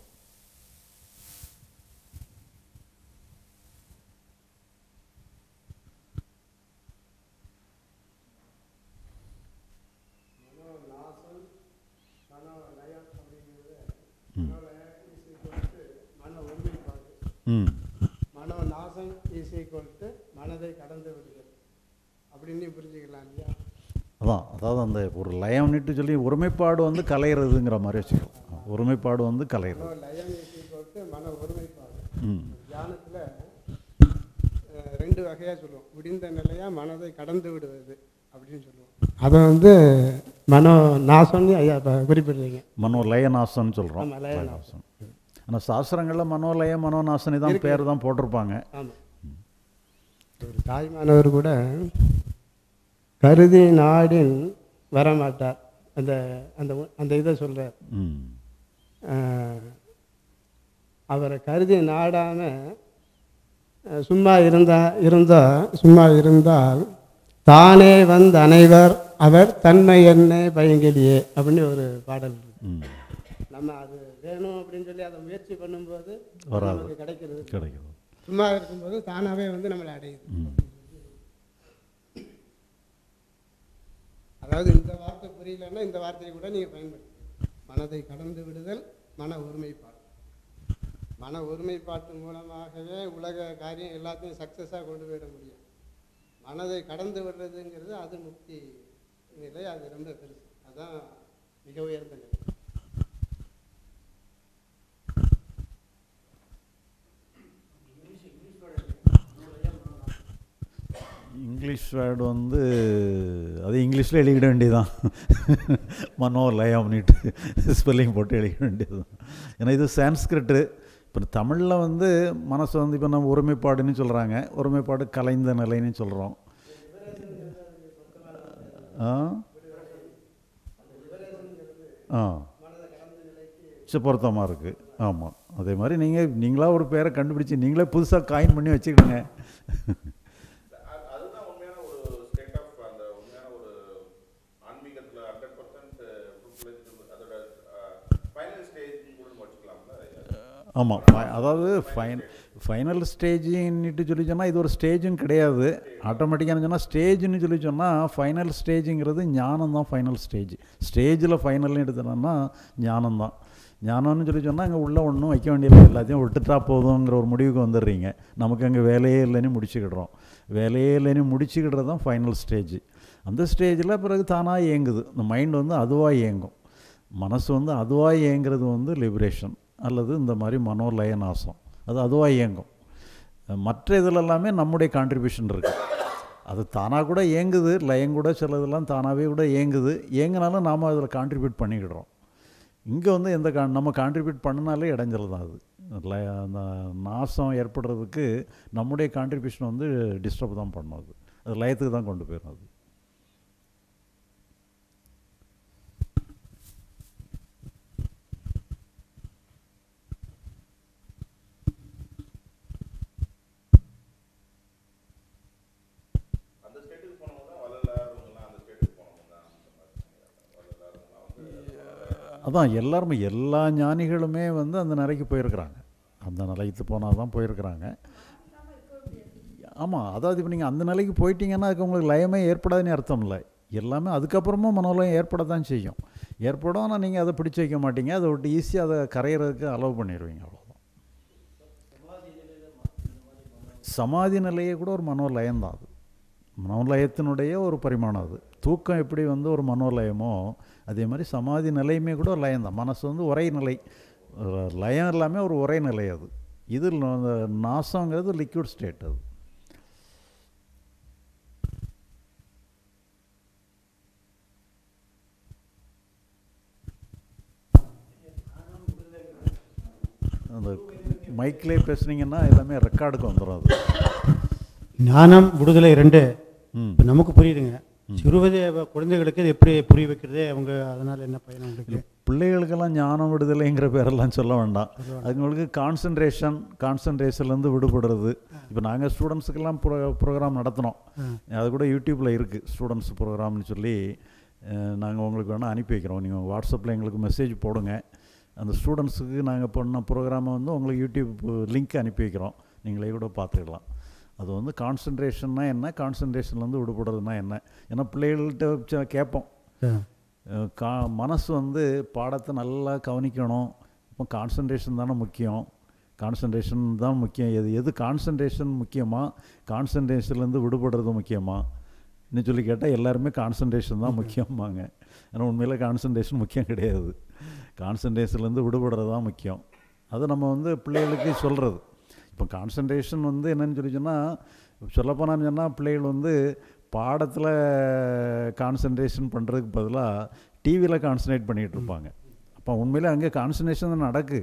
ம் மனோ நாசம் இஸ் ஈக்குவல் டு மனதை கடந்து விடுதல் அப்படின்னு புரிஞ்சுக்கலாம் இல்லையா அதான் அதாவது அந்த ஒரு லயம்னுட்டு சொல்லி ஒருமைப்பாடு வந்து கலையிறதுங்கிற மாதிரி வச்சுக்கலாம் ஒருமைப்பாடு வந்து மனோ கலையிறது லயம் இஸ் ஈக்குவல் டு மன ஒருமைப்பாடு ம் தியானத்தில் ரெண்டு வகையாக சொல்லுவோம் விடிந்த நிலையாக மனதை கடந்து விடுவது அப்படின்னு சொல்லுவோம் அதை வந்து மனோ நாசம்னு ஐயா இப்போ குறிப்பிடுறீங்க மனோ லயநாசம்னு சொல்கிறோம் ஆமா, லயநாசம். ஆனால் சாஸ்திரங்களில் மனோலய மனோநாசனி தான் இருக்கு. பேர் தான் போட்டிருப்பாங்க ஆமாம் ஒரு தாய்மானவர் கூட கருதி நாடின் வரமாட்டார் அந்த அந்த அந்த இதை சொல்கிறார் ம் அவரை கருதி நாடாம அஹ், சும்மா இருந்தா இருந்தா சும்மா இருந்தால் தானே வந்து அனைவர் அவர் தன்மை என்ன பயங்கலியே அப்படின்னு ஒரு பாடல் இருக்கு ம் நம்ம அது வேணும் அப்படின்னு சொல்லி அதை முயற்சி பண்ணும்போது அது வராது. நமக்கு கிடைக்கிறது கிடைக்கும் சும்மா இருக்கும்போது தானாகவே வந்து நம்மளை அடையுது ம் அதாவது இந்த வார்த்தை புரியலன்னா இந்த வார்த்தையை கூட நீங்கள் பயன்படுத்தி மனதை கடந்து விடுதல் மன ஒருமைப்பாடு மன ஒருமைப்பாட்டு மூலமாகவே உலக காரியம் எல்லாத்தையும் சக்ஸஸாக கொண்டு போயிட முடியும் மனதை கடந்து விடுறதுங்கிறது அது முக்தி நிலை அது ரொம்ப பெருசு அதான் மிக உயர்ந்த நிலை இங்கிலீஷ் வேர்டு வந்து அது இங்கிலீஷில் எழுதிட வேண்டியதுதான் மனோலயம்னுட்டு ஸ்பெல்லிங் போட்டு எழுதிட வேண்டியதுதான் ஏன்னா இது சான்ஸ்கிரிட்டு இப்போ தமிழில் வந்து மனசு வந்து இப்போ நம்ம ஒருமைப்பாடுன்னு சொல்கிறாங்க ஒருமைப்பாடு கலைந்த நிலைன்னு சொல்கிறோம் ஆ ஆ சரி பொருத்தமாக இருக்குது ஆமாம் அதே மாதிரி நீங்கள் நீங்களா ஒரு பேரை கண்டுபிடிச்சி நீங்களே புதுசாக காயின் பண்ணி வச்சுக்கிடுங்க அதுதான் உண்மையான ஒரு ஸ்டேட் ஆஃப் அந்த உண்மையான ஒரு ஆன்மீகத்தில் ஹண்ட்ரட் பர்சன்ட் அதோட ஃபைனல் ஸ்டேஜ் கூட நம்ம வச்சுக்கலாம்ல ஆமாம் அதாவது ஃபைன் ஃபைனல் ஸ்டேஜின்னுட்டு சொல்லி சொன்னால் இது ஒரு ஸ்டேஜும் கிடையாது ஆட்டோமேட்டிக்காக சொன்னால் ஸ்டேஜ்னு சொல்லி சொன்னால் ஃபைனல் ஸ்டேஜுங்கிறது ஞானம் தான் ஃபைனல் ஸ்டேஜ் ஸ்டேஜில் ஃபைனல்னு எடுத்தோம்னா ஞானம் தான் ஞானம்னு சொல்லி சொன்னால் அங்கே உள்ள ஒன்றும் வைக்க வேண்டியதில்லை எல்லாத்தையும் விட்டுட்டா போதுங்கிற ஒரு முடிவுக்கு வந்துடுறீங்க நமக்கு அங்கே வேலையே இல்லைன்னு முடிச்சுக்கிடுறோம் வேலையே இல்லைன்னு முடிச்சுக்கிடுறது தான் ஃபைனல் ஸ்டேஜ் அந்த ஸ்டேஜில் பிறகு தானாக இயங்குது இந்த மைண்ட் வந்து அதுவாக இயங்கும் மனசு வந்து அதுவாக இயங்குறது வந்து லிபரேஷன் அல்லது இந்த மாதிரி மனோலய நாசம் அது அதுவாக இயங்கும் மற்ற இதில் எல்லாமே நம்முடைய கான்ட்ரிபியூஷன் இருக்குது அது தானாக கூட இயங்குது லயம் கூட சிலதெல்லாம் தானாகவே கூட இயங்குது இயங்கினாலும் நாம் அதில் கான்ட்ரிபியூட் பண்ணிக்கிடுறோம் இங்கே வந்து எந்த கா நம்ம கான்ட்ரிபியூட் பண்ணினாலே இடைஞ்சல் தான் அது லய அந்த நாசம் ஏற்படுறதுக்கு நம்முடைய கான்ட்ரிபியூஷன் வந்து டிஸ்டர்ப் தான் பண்ணும் அது அது லயத்துக்கு தான் கொண்டு போயிடும் அது அதான் எல்லாருமே எல்லா ஞானிகளுமே வந்து அந்த நிலைக்கு போயிருக்கிறாங்க அந்த நிலைக்கு போனால் தான் போயிருக்கிறாங்க ஆமாம் அதாவது இப்போ நீங்கள் அந்த நிலைக்கு போயிட்டீங்கன்னா அதுக்கு உங்களுக்கு லயமே ஏற்படாதுன்னு அர்த்தம் இல்லை எல்லாமே அதுக்கப்புறமும் மனோலயம் ஏற்பட தான் செய்யும் ஏற்படும் ஆனால் நீங்கள் அதை பிடிச்சு வைக்க மாட்டீங்க அதை விட்டு ஈஸியாக அதை கரையிறதுக்கு அலோவ் பண்ணிடுவீங்க அவ்வளோதான் சமாதி நிலையே கூட ஒரு மனோலயம் தான் அது மனோலயத்தினுடைய ஒரு பரிமாணம் அது தூக்கம் எப்படி வந்து ஒரு மனோலயமோ அதே மாதிரி சமாதி நிலையுமே கூட ஒரு லயம் தான் மனசு வந்து ஒரே நிலை அஹ் லயம் எல்லாமே ஒரு ஒரே நிலை அது இது ந- நாசங்கிறது லிக்விட் ஸ்டேட் அது அந்த மைக்லேயே பேசுனீங்கன்னா எல்லாமே ரெக்கார்டுக்கு வந்துடும் அது ஞானம் விடுதலை ரெண்டு ம். இப்போ நமக்கு புரியுதுங்க சிறுவதே குழந்தைகளுக்கு இது எப்படி புரிய வைக்கிறது அவங்க அதனால் என்ன பயன் அவங்களுக்கு பிள்ளைகளுக்கெல்லாம் ஞானம் விடுதலைங்கிற பேரெல்லாம் சொல்ல வேண்டாம் அதுங்களுக்கு கான்சன்ட்ரேஷன் கான்சன்ட்ரேஷன்லேருந்து விடுபடுறது இப்போ நாங்கள் ஸ்டூடெண்ட்ஸுக்கெல்லாம் ப்ரோ ப்ரோக்ராம் நடத்தினோம் அது கூட யூடியூப்பில் இருக்குது ஸ்டூடெண்ட்ஸ் ப்ரோக்ராம்னு சொல்லி நாங்கள் உங்களுக்கு வேணால் அனுப்பி வைக்கிறோம் நீங்கள் வாட்ஸ்அப்பில் எங்களுக்கு மெசேஜ் போடுங்க அந்த ஸ்டூடெண்ட்ஸுக்கு நாங்கள் பண்ண ப்ரோக்ராமை வந்து உங்களுக்கு யூடியூப் லிங்க் அனுப்பி வைக்கிறோம் நீங்களே கூட பார்த்துக்கலாம் அது வந்து கான்சன்ட்ரேஷன்னா என்ன கான்சன்ட்ரேஷன்லேருந்து விடுபடுறதுனா என்ன ஏன்னா பிள்ளைகள்கிட்ட ச- கேட்போம் அஹ் கா மனசு வந்து பாடத்தை நல்லா கவனிக்கணும் இப்போ கான்சன்ட்ரேஷன் தானே முக்கியம் கான்சன்ட்ரேஷன் தான் முக்கியம் எது எது கான்சன்ட்ரேஷன் முக்கியமா கான்சன்ட்ரேஷன்லேருந்து விடுபடுறது முக்கியமா இன்னும் சொல்லி கேட்டால் எல்லாருமே கான்சன்ட்ரேஷன் தான் முக்கியமாங்க ஏன்னா உண்மையில் கான்சன்ட்ரேஷன் முக்கியம் கிடையாது கான்சன்ட்ரேஷன்லேருந்து விடுபடுறது தான் முக்கியம் அது நம்ம வந்து பிள்ளைகளுக்கு சொல்கிறது இப்போ கான்சன்ட்ரேஷன் வந்து என்னன்னு சொல்லி சொன்னால் சொல்லப்போனான்னு சொன்னால் பிள்ளைகள் வந்து பாடத்தில் கான்சன்ட்ரேஷன் பண்ணுறதுக்கு பதிலாக டிவியில் கான்சன்ட்ரேட் பண்ணிகிட்டு இருப்பாங்க அப்போ உண்மையிலே அங்கே கான்சன்ட்ரேஷன் தான் நடக்கு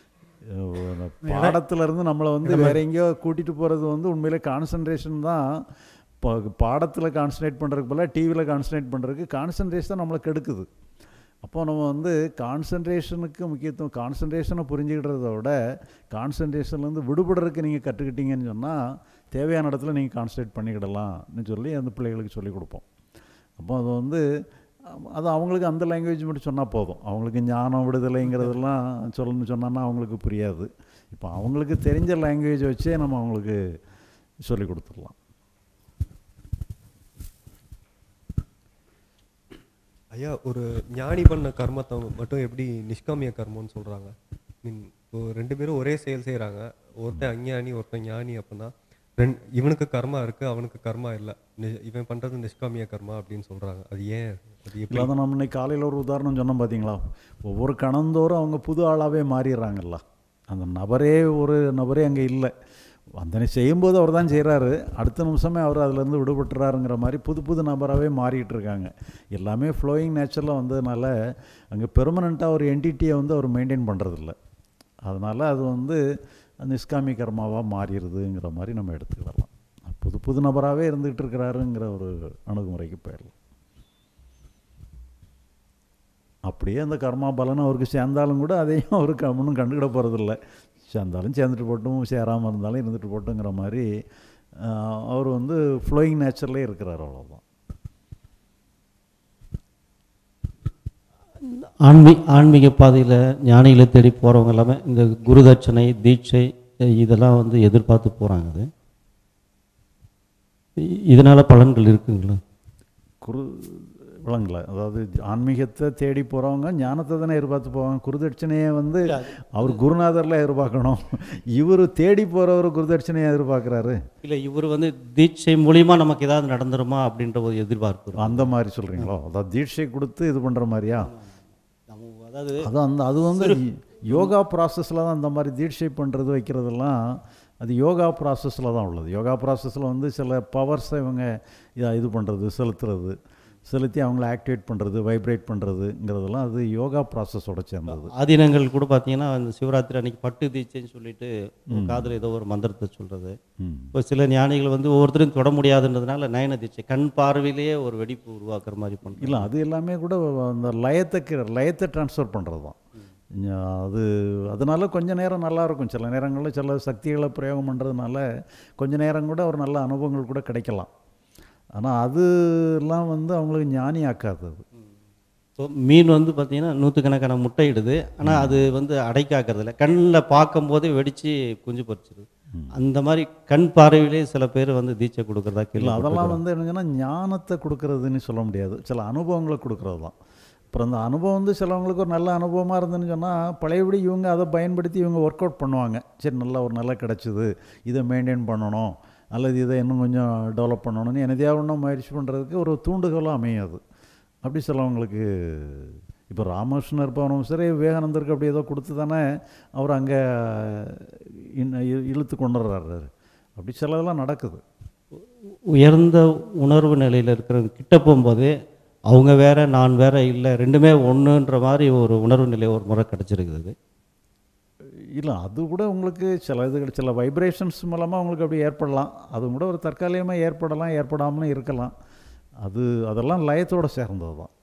அஹ் பாடத்துல இருந்து நம்மளை வந்து வேற எங்கேயோ கூட்டிகிட்டு போகிறது வந்து உண்மையிலே கான்சன்ட்ரேஷன் தான் இப்போ பாடத்தில் கான்சன்ட்ரேட் பண்ணுறதுக்கு பதிலாக டிவியில் கான்சன்ட்ரேட் பண்ணுறதுக்கு கான்சன்ட்ரேஷன் நம்மளை கெடுக்குது அப்போ நம்ம வந்து கான்சன்ட்ரேஷனுக்கு முக்கியத்துவம் கான்சன்ட்ரேஷனை புரிஞ்சுக்கிட்டதை விட கான்சன்ட்ரேஷன்லேருந்து விடுபடுறதுக்கு நீங்கள் கற்றுக்கிட்டீங்கன்னு சொன்னால் தேவையான இடத்துல நீங்கள் கான்சன்ட்ரேட் பண்ணிக்கிடலாம்னு சொல்லி அந்த பிள்ளைகளுக்கு சொல்லிக் கொடுப்போம் அப்போ அது வந்து அம், அது அவங்களுக்கு அந்த லாங்குவேஜ் மட்டும் சொன்னால் போதும் அவங்களுக்கு ஞானம் விடுதலைங்கிறதெல்லாம் சொல்லணும்னு சொன்னான்னா அவங்களுக்கு புரியாது இப்போ அவங்களுக்கு தெரிஞ்ச லாங்குவேஜ் வச்சே நம்ம அவங்களுக்கு சொல்லி கொடுத்துடலாம் ஐயா ஒரு ஞானி பண்ண கர்மத்தை மட்டும் எப்படி நிஷ்காமிய கர்மம்னு சொல்றாங்க மீன் இப்போ ரெண்டு பேரும் ஒரே செயல் செய்றாங்க ஒருத்தன் அஞ்ஞானி ஒருத்தன் ஞானி அப்படின்னா ரெண்டு இவனுக்கு கர்மா இருக்கு அவனுக்கு கர்மா இல்லை இவன் பண்றது நிஷ்காமிய கர்மா அப்படின்னு சொல்றாங்க அது ஏன் அது எப்படி இல்லாத நம்ம இன்னைக்கு காலையில் ஒரு உதாரணம் சொன்னோம் பார்த்தீங்களா ஒவ்வொரு கணந்தோறும் அவங்க புது ஆளாகவே மாறிடுறாங்கல்ல அந்த நபரே ஒரு நபரே அங்கே இல்லை அந்த செய்யும்போது அவர் தான் செய்கிறாரு அடுத்த நிமிஷமே அவர் அதுலேருந்து விடுபட்டுறாருங்கிற மாதிரி புது புது நபராகவே மாறிட்டு இருக்காங்க எல்லாமே ஃப்ளோயிங் நேச்சரில் வந்ததுனால அங்கே பெர்மனண்ட்டாக ஒரு என்டிட்டியை வந்து அவர் மெயின்டைன் பண்ணுறதில்ல அதனால் அது வந்து நிஷ்காமி கர்மாவாக மாறிடுதுங்கிற மாதிரி நம்ம எடுத்துக்கிடலாம் புது புது நபராகவே இருந்துகிட்டு இருக்கிறாருங்கிற ஒரு அணுகுமுறைக்கு போயிடலாம் அப்படியே அந்த கர்மா பலன் அவருக்கு சேர்ந்தாலும் கூட அதையும் அவருக்கு ஒன்றும் கண்டுக்கிட போகிறதில்ல சேர்ந்தாலும் சேர்ந்துட்டு போட்டும் சேராமல் இருந்தாலும் இருந்துட்டு போட்டுங்கிற மாதிரி ஆஹ், அவர் வந்து ஃப்ளோயிங் நேச்சர்லேயே இருக்கிறார் அவ்வளோதான் ஆன்மீ ஆன்மீக பாதையில் ஞானிகளை தேடி போகிறவங்க எல்லாமே இந்த குருதட்சணை தீட்சை அஹ் இதெல்லாம் வந்து எதிர்பார்த்து போகிறாங்க அது இதனால் பலன்கள் இருக்குங்களா குரு விளங்கல அதாவது ஆன்மீகத்தை தேடி போகிறவங்க ஞானத்தை தானே எதிர்பார்த்து போவாங்க குருதட்சணையை வந்து அவர் குருநாதரில் எதிர்பார்க்கணும் இவர் தேடி போகிறவர் குருதட்சணையை எதிர்பார்க்குறாரு இல்லை இவர் வந்து தீட்சை மூலியமா நமக்கு ஏதாவது நடந்துருமா அப்படின்ற ஒரு எதிர்பார்ப்பு இருக்கும். அந்த மாதிரி சொல்கிறீங்களோ அதாவது தீட்சை கொடுத்து இது பண்ணுற மாதிரியா நம்ம அதாவது அது அந்த அது வந்து யோகா ப்ராசஸில் தான் அந்த மாதிரி தீட்சை பண்ணுறது வைக்கிறதெல்லாம் அது யோகா ப்ராசஸில் தான் உள்ளது யோகா ப்ராசஸில் வந்து சில பவர்ஸை இவங்க இதை இது பண்ணுறது செலுத்துறது செலுத்தி அவங்கள ஆக்டிவேட் பண்ணுறது வைப்ரேட் பண்ணுறதுங்கிறதெல்லாம் அது யோகா ப்ராசஸோட சேர்ந்தது ஆதீனங்கள் கூட பார்த்தீங்கன்னா அந்த சிவராத்திரி அன்னைக்கு பட்டு தீட்சைன்னு சொல்லிட்டு காதில் ஏதோ ஒரு மந்திரத்தை சொல்கிறது ம். இப்போ சில ஞானிகள் வந்து ஒவ்வொருத்தரும் தொட முடியாதுன்றதுனால நயன தீட்சை கண் பார்வையிலேயே ஒரு வெடிப்பு உருவாக்குற மாதிரி பண்ணுறாங்க இல்லை அது எல்லாமே கூட அந்த லயத்தை கி- லயத்தை ட்ரான்ஸ்ஃபர் பண்ணுறது தான் ஞ- அது அதனால கொஞ்ச நேரம் நல்லா இருக்கும் சில நேரங்களில் சில சக்திகளை பிரயோகம் பண்ணுறதுனால கொஞ்ச நேரம் கூட ஒரு நல்ல அனுபவங்கள் கூட கிடைக்கலாம் ஆனால் அதுலாம் வந்து அவங்களுக்கு ஞானி ஆக்காது அது இப்போ மீன் வந்து பார்த்தீங்கன்னா நூற்றுக்கணக்கான முட்டை இடுது ஆனால் அது வந்து அடைக்காக்கிறதில்ல கண்ணில் பார்க்கும்போதே வெடித்து குஞ்சு பொரிச்சிருது அந்த மாதிரி கண் பார்வையிலே சில பேர் வந்து தீட்சை கொடுக்குறதா இல்லை அதெல்லாம் கேள்வி வந்து என்னங்கன்னா ஞானத்தை கொடுக்கறதுன்னு சொல்ல முடியாது சில அனுபவங்களை கொடுக்கறது தான் அப்புறம் அந்த அனுபவம் வந்து சிலவங்களுக்கு ஒரு நல்ல அனுபவமாக இருந்துன்னு சொன்னால் பழையபடி இவங்க அதை பயன்படுத்தி இவங்க ஒர்க் அவுட் பண்ணுவாங்க சரி நல்லா ஒரு நல்லா கிடச்சிது இதை மெயின்டைன் பண்ணணும் அல்லது இதை இன்னும் கொஞ்சம் டெவலப் பண்ணணும்னு என்னதையாக ஒன்றும் முயற்சி பண்ணுறதுக்கு ஒரு தூண்டுகோலாக அமையும் அது அப்படி சிலவங்களுக்கு இப்போ ராமகிருஷ்ணர் இருப்பவனும் சரி விவேகானந்தருக்கு அப்படி ஏதோ கொடுத்து தானே அவர் அங்கே இழுத்து கொண்டு வர்றாரு அப்படி சிலதெல்லாம் நடக்குது உயர்ந்த உணர்வு நிலையில் இருக்கிறவங்க கிட்ட போகும்போது அவங்க வேற நான் வேற இல்லை ரெண்டுமே ஒன்றுன்ற மாதிரி ஒரு உணர்வு நிலை ஒரு முறை கிடச்சிருக்குது இல்லை அது கூட உங்களுக்கு சில இது சில வைப்ரேஷன்ஸ் மூலமாக உங்களுக்கு அப்படி ஏற்படலாம் அது கூட ஒரு தற்காலிகமாக ஏற்படலாம் ஏற்படாமலும் இருக்கலாம் அது அதெல்லாம் லயத்தோட சேர்ந்தது தான்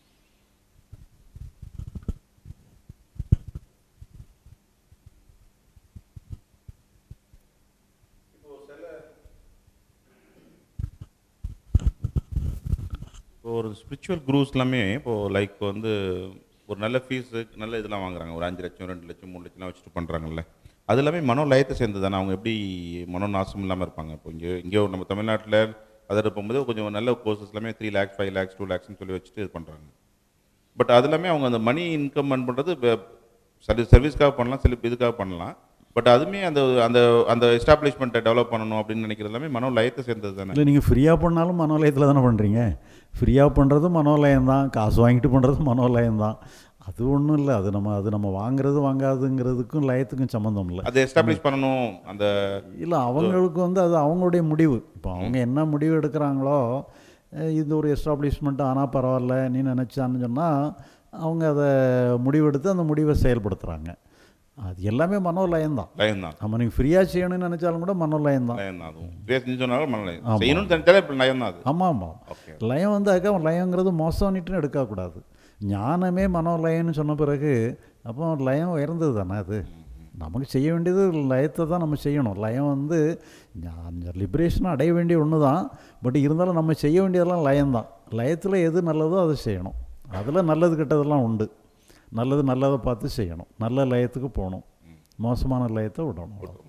இப்போ ஒரு ஸ்பிரிச்சுவல் குரூஸ் எல்லாமே இப்போது லைக் வந்து ஒரு நல்ல ஃபீஸு நல்ல இதெல்லாம் வாங்குறாங்க ஒரு அஞ்சு லட்சம் ரெண்டு லட்சம் மூணு லட்சம்லாம் வச்சுட்டு பண்ணுறாங்கல்ல அது எல்லாமே மனோ லயத்தை சேர்ந்து தானே அவங்க எப்படி மனோ நாசம் இல்லாமல் இருப்பாங்க இப்போ இங்கே இங்கே நம்ம தமிழ்நாட்டில் அதில் போகும்போது கொஞ்சம் நல்ல கோர்சஸ் எல்லாமே three lakhs five lakhs two லேக்ஸ்னு சொல்லி வச்சுட்டு இது பண்ணுறாங்க பட் அது எல்லாமே அவங்க அந்த மணி இன்கம் earn பண்ணுறது சர்வீஸ் சர்வீஸ்க்காக பண்ணலாம் சில இதுக்காக பண்ணலாம் பட் அதுவுமே அந்த அந்த அந்த எஸ்டாப்ளிஷ்மெண்ட்டை டெவலப் பண்ணணும் அப்படின்னு நினைக்கிறது எல்லாமே மனோ லயத்தை சேர்ந்தது தானே இல்லை நீங்கள் ஃப்ரீயாக பண்ணாலும் மனோலயத்தில் தானே பண்ணுறீங்க ஃப்ரீயாக பண்ணுறது மனோலயம் தான் காசு வாங்கிட்டு பண்ணுறது மனோலயம் தான் அது ஒன்றும் இல்லை அது நம்ம அது நம்ம வாங்குறது வாங்காதுங்கிறதுக்கும் லயத்துக்கும் சம்மந்தம் இல்லை அதை எஸ்டாப்ளிஷ் பண்ணணும் அந்த இல்லை அவங்களுக்கு வந்து அது அவங்களுடைய முடிவு இப்போ அவங்க என்ன முடிவு எடுக்கிறாங்களோ அஹ் இது ஒரு எஸ்டாப்ளிஷ்மெண்ட் ஆனால் பரவாயில்ல நீ நினச்சான்னு சொன்னால் அவங்க அதை முடிவெடுத்து அந்த முடிவை செயல்படுத்துகிறாங்க அது எல்லாமே மனோலயம் தான் லயம் தான் நம்ம நீங்கள் ஃப்ரீயாக செய்யணும்னு நினச்சாலும் கூட மனோலயம் தான் லயம் தான் அதுவும் பேசி சொன்னாலும் மனலயம் ஆமா. செய்யணும்னு நினைச்சாலே இப்போ லயம் தான் அது ஆமாம் ஆமாம் Okay. லயம் வந்து அதுக்காக லயங்கிறது மோசம்னுட்டு எடுக்கக்கூடாது ஞானமே மனோலயம்னு சொன்ன பிறகு அப்போ லயம் உயர்ந்தது தானே அது நமக்கு செய்ய வேண்டியது லயத்தை தான் நம்ம செய்யணும் லயம் வந்து லிபரேஷனை அடைய வேண்டிய ஒன்று தான் பட் இருந்தாலும் நம்ம செய்ய வேண்டியதெல்லாம் லயம் தான் லயத்தில் எது நல்லதோ அதை செய்யணும் அதில் நல்லது கெட்டதெல்லாம் உண்டு நல்லது நல்லதை பார்த்து செய்யணும் நல்ல லயத்துக்கு போகணும் மோசமான லயத்தை விடணும் அவ்வளவுதான்.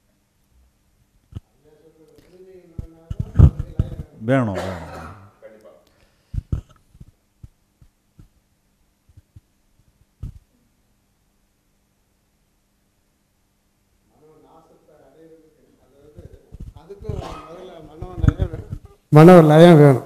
வேணும் வேணும் அதுக்கும் முதல்ல மனோலயம் வேணும் மனோ லயம் வேணும்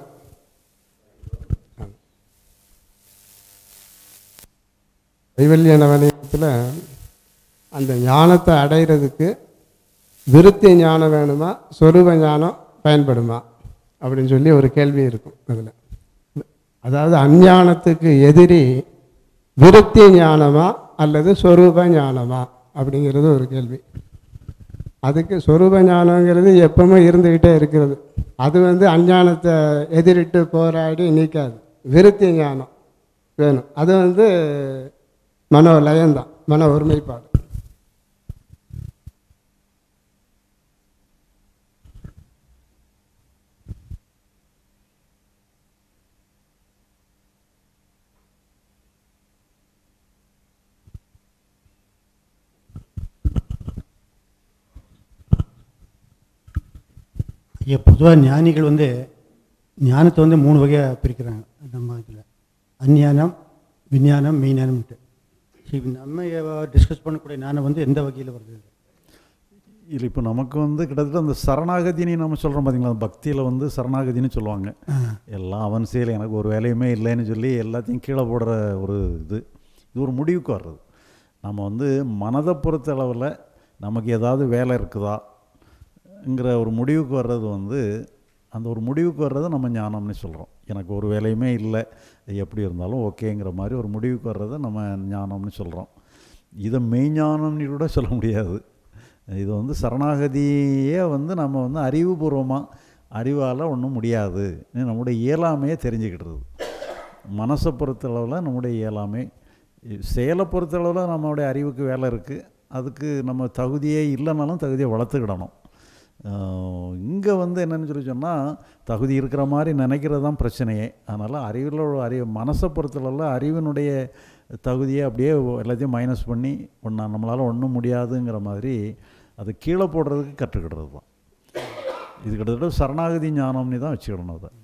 கைவல்யான வணிகத்தில் அந்த ஞானத்தை அடைகிறதுக்கு விருத்தி ஞானம் வேணுமா சொரூப ஞானம் பயன்படுமா அப்படின்னு சொல்லி ஒரு கேள்வி இருக்கும் அதில் அதாவது அஞ்ஞானத்துக்கு எதிரி விருத்தி ஞானமா அல்லது சொரூப ஞானமா அப்படிங்கிறது ஒரு கேள்வி அதுக்கு சொரூப ஞானங்கிறது எப்பவுமே இருந்துக்கிட்டே இருக்கிறது அது வந்து அஞ்ஞானத்தை எதிரிட்டு போராடி நீக்காது விருத்தி ஞானம் வேணும் அது வந்து மனோ லயம்தான் மன ஒருமைப்பாடு ஐயா பொதுவாக ஞானிகள் வந்து ஞானத்தை வந்து மூணு வகையாக பிரிக்கிறாங்க நம்ம இதில் அஞ்ஞானம் விஞ்ஞானம் மெய்ஞானம்ட்டு இப்போ நம்ம டிஸ்கஸ் பண்ணக்கூடிய ஞானம் வந்து எந்த வகையில் வருது இல்லை இப்போ நமக்கு வந்து கிட்டத்தட்ட அந்த சரணாகதினி நம்ம சொல்கிறோம் பார்த்தீங்களா அந்த பக்தியில் வந்து சரணாகதின்னு சொல்லுவாங்க எல்லாம் அவன் செய்யலை எனக்கு ஒரு வேலையுமே இல்லைன்னு சொல்லி எல்லாத்தையும் கீழே போடுற ஒரு இது இது ஒரு முடிவுக்கு வர்றது நம்ம வந்து மனதை பொறுத்த அளவில் நமக்கு ஏதாவது வேலை இருக்குதாங்கிற ஒரு முடிவுக்கு வர்றது வந்து அந்த ஒரு முடிவுக்கு வர்றது நம்ம ஞானம்னு சொல்கிறோம் எனக்கு ஒரு வேலையுமே இல்லை எப்படி இருந்தாலும் ஓகேங்கிற மாதிரி ஒரு முடிவுக்கு வர்றதை நம்ம ஞானம்னு சொல்கிறோம் இதை மெய்ஞானம்னு கூட சொல்ல முடியாது இது வந்து சரணாகதியே வந்து நம்ம வந்து அறிவுபூர்வமாக அறிவால் ஒன்றும் முடியாது நம்முடைய இயலாமையே தெரிஞ்சுக்கிட்டுறது மனசை பொறுத்தளவில் நம்முடைய இயலாமை செயலை பொறுத்தளவில் நம்மளுடைய அறிவுக்கு வேலை இருக்குது அதுக்கு நம்ம தகுதியே இல்லைனாலும் தகுதியை வளர்த்துக்கிடணும் இங்கே வந்து என்னன்னு சொல்லி சொன்னால் தகுதி இருக்கிற மாதிரி நினைக்கிறது தான் பிரச்சனையே அதனால் அறிவில் அறிவு மனசை பொறுத்தளவில் அறிவினுடைய தகுதியை அப்படியே எல்லாத்தையும் மைனஸ் பண்ணி ஒன்றா நம்மளால் ஒன்றும் முடியாதுங்கிற மாதிரி அது கீழே போடுறதுக்கு கற்றுக்கிடுறது தான் இது கிட்டத்தட்ட சரணாகதி ஞானம்னு தான் வச்சுக்கிடணும் அதை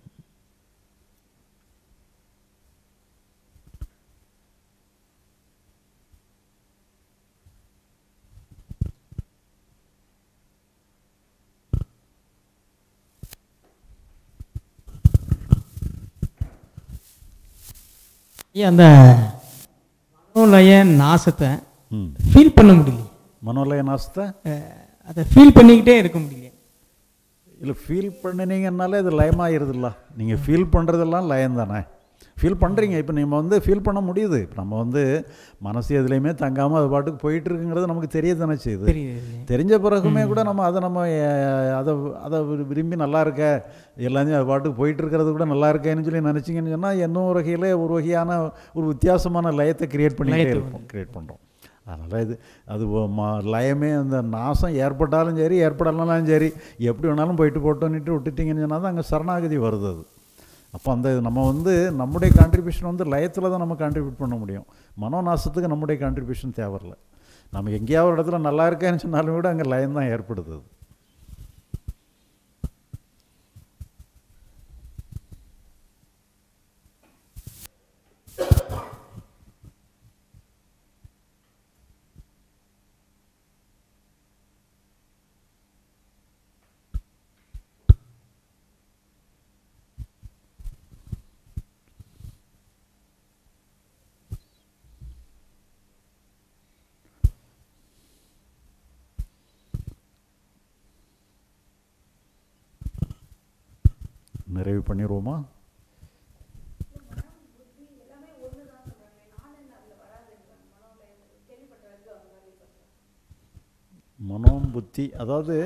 ஐயா அந்த மனோலய நாசத்தை ம். ஃபீல் பண்ண முடியல மனோலய நாசத்தை அதை ஃபீல் பண்ணிக்கிட்டே இருக்க முடியல இல்லை ஃபீல் பண்ணினீங்கன்னாலே இது லயமாயிருதுல்ல நீங்கள் ஃபீல் பண்ணுறதெல்லாம் லயம் தானே ஃபீல் பண்ணுறீங்க இப்போ நம்ம வந்து ஃபீல் பண்ண முடியுது இப்போ நம்ம வந்து மனசு எதுலேயுமே தங்காமல் அது பாட்டுக்கு போயிட்டு இருக்குங்கிறது நமக்கு தெரிய தானே செய்யுது தெரியுது. தெரிஞ்ச பிறகுமே கூட நம்ம அதை நம்ம அஹ், அதை அதை விரு- விரும்பி நல்லா இருக்க எல்லாத்தையும் அது பாட்டுக்கு போயிட்டு இருக்கிறது கூட நல்லா இருக்கேன்னு சொல்லி நினச்சிங்கன்னு சொன்னால் என்ன ஒரு வகையில் ஒரு வகையான ஒரு வித்தியாசமான லயத்தை கிரியேட் பண்ணிக்கிட்டே லயத்தை இருப்போம் கிரியேட் பண்ணுறோம் அதனால் இது அது ஒ- ம- லயமே அந்த நாசம் ஏற்பட்டாலும் சரி ஏற்படலாம் சரி எப்படி வேணாலும் போயிட்டு போட்டோன்னுட்டு விட்டுட்டீங்கன்னு சொன்னால் தான் அங்கே சரணாகதி வருது அது அப்போ அந்த நம்ம வந்து நம்முடைய கான்ட்ரிபியூஷன் வந்து லயத்தில் தான் நம்ம கான்ட்ரிபியூட் பண்ண முடியும் மனோநாசத்துக்கு நம்முடைய கான்ட்ரிபியூஷன் தேவையில்ல நம்ம எங்கேயாவது ஒரு இடத்துல நல்லா இருக்கேன்னு சொன்னாலும் கூட அங்கே லயம் தான் ஏற்படுது அது. நிறைவு பண்ணிடுவோமா மனம் புத்தி அதாவது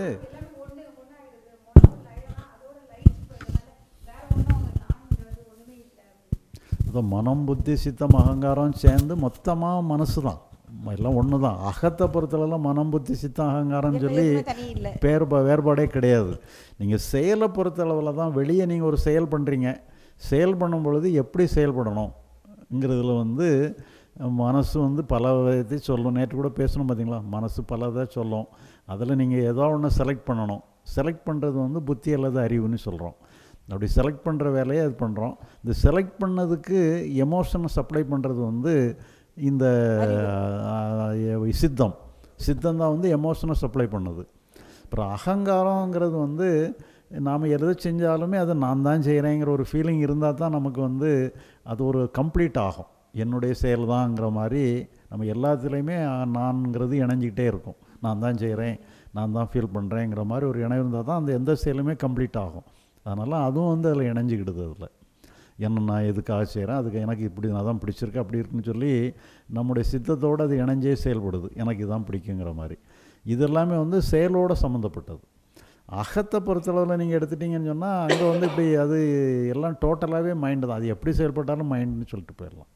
அதான் மனம் புத்தி சித்தம் அகங்காரம் சேர்ந்து மொத்தமாக மனசு தான் எல்லாம் ஒன்று தான் அகத்தை பொறுத்தளவில் மனம் புத்தி சித்தம் அகங்காரம்னு சொல்லி பேர் வேறுபாடே கிடையாது நீங்கள் செயலை பொறுத்தளவில் தான் வெளியே நீங்கள் ஒரு செயல் பண்ணுறீங்க செயல் பண்ணும் பொழுது எப்படி செயல்படணுங்கிறதுல வந்து மனசு வந்து பல விதத்தை சொல்லும் நேற்று கூட பேசணும் பார்த்தீங்களா மனசு பல இதை சொல்லும் அதில் நீங்கள் ஏதோ ஒன்று செலக்ட் பண்ணணும் செலக்ட் பண்ணுறது வந்து புத்தி அல்லது அறிவுன்னு சொல்கிறோம் அப்படி செலக்ட் பண்ணுற வேலையை அது பண்ணுறோம் இந்த செலக்ட் பண்ணதுக்கு எமோஷனை சப்ளை பண்ணுறது வந்து இந்த அஹ், சித்தம் சித்தம் தான் வந்து எமோஷனை சப்ளை பண்ணுது அப்புறம் அகங்காரங்கிறது வந்து நாம் எதை செஞ்சாலுமே அதை நான் தான் செய்கிறேங்கிற ஒரு ஃபீலிங் இருந்தால் தான் நமக்கு வந்து அது ஒரு கம்ப்ளீட் ஆகும் என்னுடைய செயல் தான்ங்கிற மாதிரி நம்ம எல்லாத்துலேயுமே நான்ங்கிறது இணைஞ்சிக்கிட்டே இருக்கும் நான் தான் செய்கிறேன் நான் தான் ஃபீல் பண்ணுறேங்கிற மாதிரி ஒரு இணை இருந்தால் தான் அந்த எந்த செயலுமே கம்ப்ளீட் ஆகும் அதனால் அதுவும் வந்து அதில் இணைஞ்சிக்கிடுது அதில் என்ன நான் எதுக்காக செய்கிறேன் அதுக்கு எனக்கு இப்படி நான் தான் பிடிச்சிருக்கு அப்படி இருக்குன்னு சொல்லி நம்முடைய சித்தத்தோடு அது இணைஞ்சே செயல்படுது எனக்கு இதான் பிடிக்குங்கிற மாதிரி இது எல்லாமே வந்து செயலோடு சம்மந்தப்பட்டது அகத்தை பொறுத்தளவில் நீங்கள் எடுத்துட்டீங்கன்னு சொன்னால் அங்கே வந்து இப்படி அது எல்லாம் டோட்டலாகவே மைண்டு தான் அது எப்படி செயல்பட்டாலும் மைண்டுன்னு சொல்லிட்டு போயிடலாம்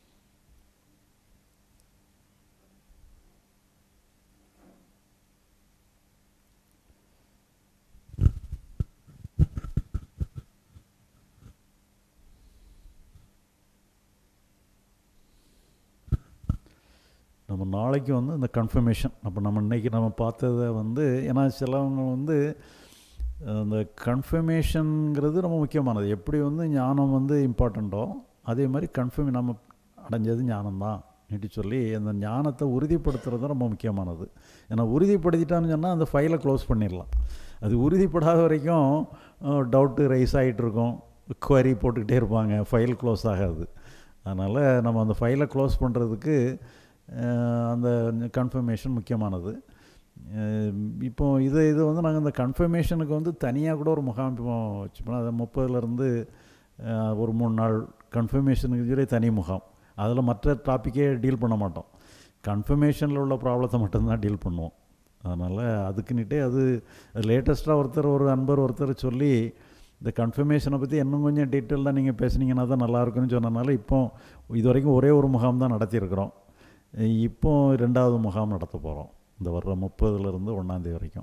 நம்ம நாளைக்கு வந்து இந்த கன்ஃபர்மேஷன் அப்போ நம்ம இன்னைக்கு நம்ம பார்த்ததை வந்து ஏன்னா சிலவங்க வந்து அந்த கன்ஃபர்மேஷனுங்கிறது ரொம்ப முக்கியமானது எப்படி வந்து ஞானம் வந்து இம்பார்ட்டண்ட்டோ அதே மாதிரி கன்ஃபர்ம் நம்ம அடைஞ்சது ஞானம்தான் நீட்டு சொல்லி அந்த ஞானத்தை உறுதிப்படுத்துறது ரொம்ப முக்கியமானது ஏன்னா உறுதிப்படுத்திட்டான்னு சொன்னால் அந்த ஃபைலை க்ளோஸ் பண்ணிடலாம் அது உறுதிப்படாத வரைக்கும் டவுட்டு ரைஸ் ஆகிட்டு இருக்கும் குவரி போட்டுக்கிட்டே இருப்பாங்க ஃபைல் க்ளோஸ் ஆகாது அதனால் நம்ம அந்த ஃபைலை க்ளோஸ் பண்ணுறதுக்கு அந்த கன்ஃபர்மேஷன் முக்கியமானது அஹ் இப்போ இது இது வந்து நாங்கள் இந்த கன்ஃபர்மேஷனுக்கு வந்து தனியாக கூட ஒரு முகாம் இப்போ வச்சுப்போம் அது முப்பதுலேருந்து ஒரு மூணு நாள் கன்ஃபர்மேஷனுக்கு சொல்லி தனி முகாம் அதில் மற்ற டாப்பிக்கே டீல் பண்ண மாட்டோம் கன்ஃபர்மேஷனில் உள்ள ப்ராப்ளத்தை மட்டும்தான் டீல் பண்ணுவோம் அதனால் அதுக்குன்னுட்டே அது லேட்டஸ்ட்டாக ஒருத்தர் ஒரு அன்பர் ஒருத்தர் சொல்லி இந்த கன்ஃபர்மேஷனை பற்றி இன்னும் கொஞ்சம் டீட்டெயிலாக நீங்கள் பேசுனீங்கன்னா தான் நல்லாயிருக்குன்னு சொன்னனால இப்போ இது வரைக்கும் ஒரே ஒரு முகாம் தான் நடத்தியிருக்கிறோம் இப்போ ரெண்டாவது முகாம் நடத்த போகிறோம் இந்த வர்ற முப்பதுலேருந்து ஒன்றாந்தேதி வரைக்கும்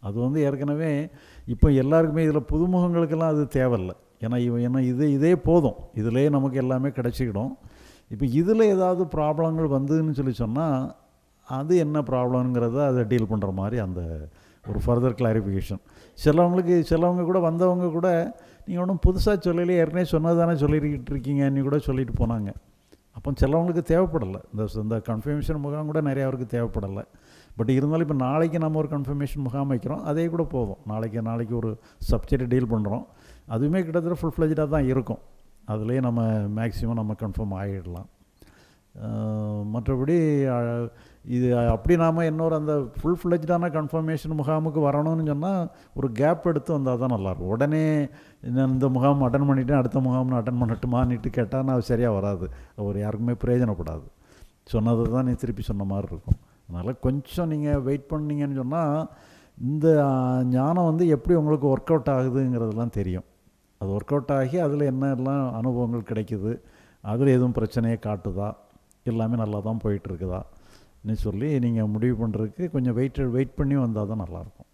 அது வந்து ஏற்கனவே இப்போ எல்லாருக்குமே இதில் புதுமுகங்களுக்கெல்லாம் அது தேவையில்லை ஏன்னா இவ- ஏன்னா இது இதே போதும் இதிலே நமக்கு எல்லாமே கிடச்சிக்கிடும் இப்போ இதில் ஏதாவது ப்ராப்ளங்கள் வந்ததுன்னு சொல்லி சொன்னால் அது என்ன ப்ராப்ளம்ங்கிறத அதை டீல் பண்ணுற மாதிரி அந்த ஒரு ஃபர்தர் கிளாரிஃபிகேஷன் சிலவங்களுக்கு சிலவங்க கூட வந்தவங்க கூட நீங்கள் ஒன்றும் புதுசாக சொல்லலையே ஏற்கனவே சொன்னதானே சொல்லிக்கிட்டு இருக்கீங்கன்னு கூட சொல்லிட்டு போனாங்க அப்போ சிலவங்களுக்கு தேவைப்படலை இந்த இந்த கன்ஃபர்மேஷன் முகாம் கூட நிறைய அவருக்கு தேவைப்படலை பட் இருந்தாலும் இப்போ நாளைக்கு நம்ம ஒரு கன்ஃபர்மேஷன் முகாம் வைக்கிறோம் அதே கூட போதும் நாளைக்கு நாளைக்கு ஒரு சப்ஜெக்ட் டீல் பண்ணுறோம் அதுவுமே கிட்டத்தட்ட ஃபுல் ஃப்ளெஜாக தான் இருக்கும் அதுலேயே நம்ம மேக்ஸிமம் நம்ம கன்ஃபார்ம் ஆகிடலாம் அஹ் மற்றபடி அஹ், இது அப்படி நாம் இன்னொரு அந்த ஃபுல் ஃப்ளெஜ்டான கன்ஃபர்மேஷன் முகாமுக்கு வரணும்னு சொன்னால் ஒரு கேப் எடுத்து வந்தால் தான் நல்லாயிருக்கும் உடனே நான் இந்த முகாம் அட்டன் பண்ணிவிட்டேன் அடுத்த முகாம் அட்டன் பண்ணட்டுமான்னுட்டு கேட்டால் அது சரியாக வராது ஒரு யாருக்குமே பிரயோஜனப்படாது சொன்னதை தான் நீ திருப்பி சொன்ன மாதிரி இருக்கும் அதனால் கொஞ்சம் நீங்கள் வெயிட் பண்ணீங்கன்னு சொன்னால் இந்த அஹ், ஞானம் வந்து எப்படி உங்களுக்கு ஒர்க் அவுட் ஆகுதுங்கிறதெல்லாம் தெரியும் அது ஒர்க் அவுட் ஆகி அதில் என்னெல்லாம் அனுபவங்கள் கிடைக்குது அதில் எதுவும் பிரச்சனையை காட்டுதா எல்லாமே நல்லா தான் போயிட்டுருக்குதா சொல்லி நீங்கள் முடிவு பண்ணுறதுக்கு கொஞ்சம் வெயிட் வெயிட் பண்ணி வந்தால் தான் நல்லாயிருக்கும்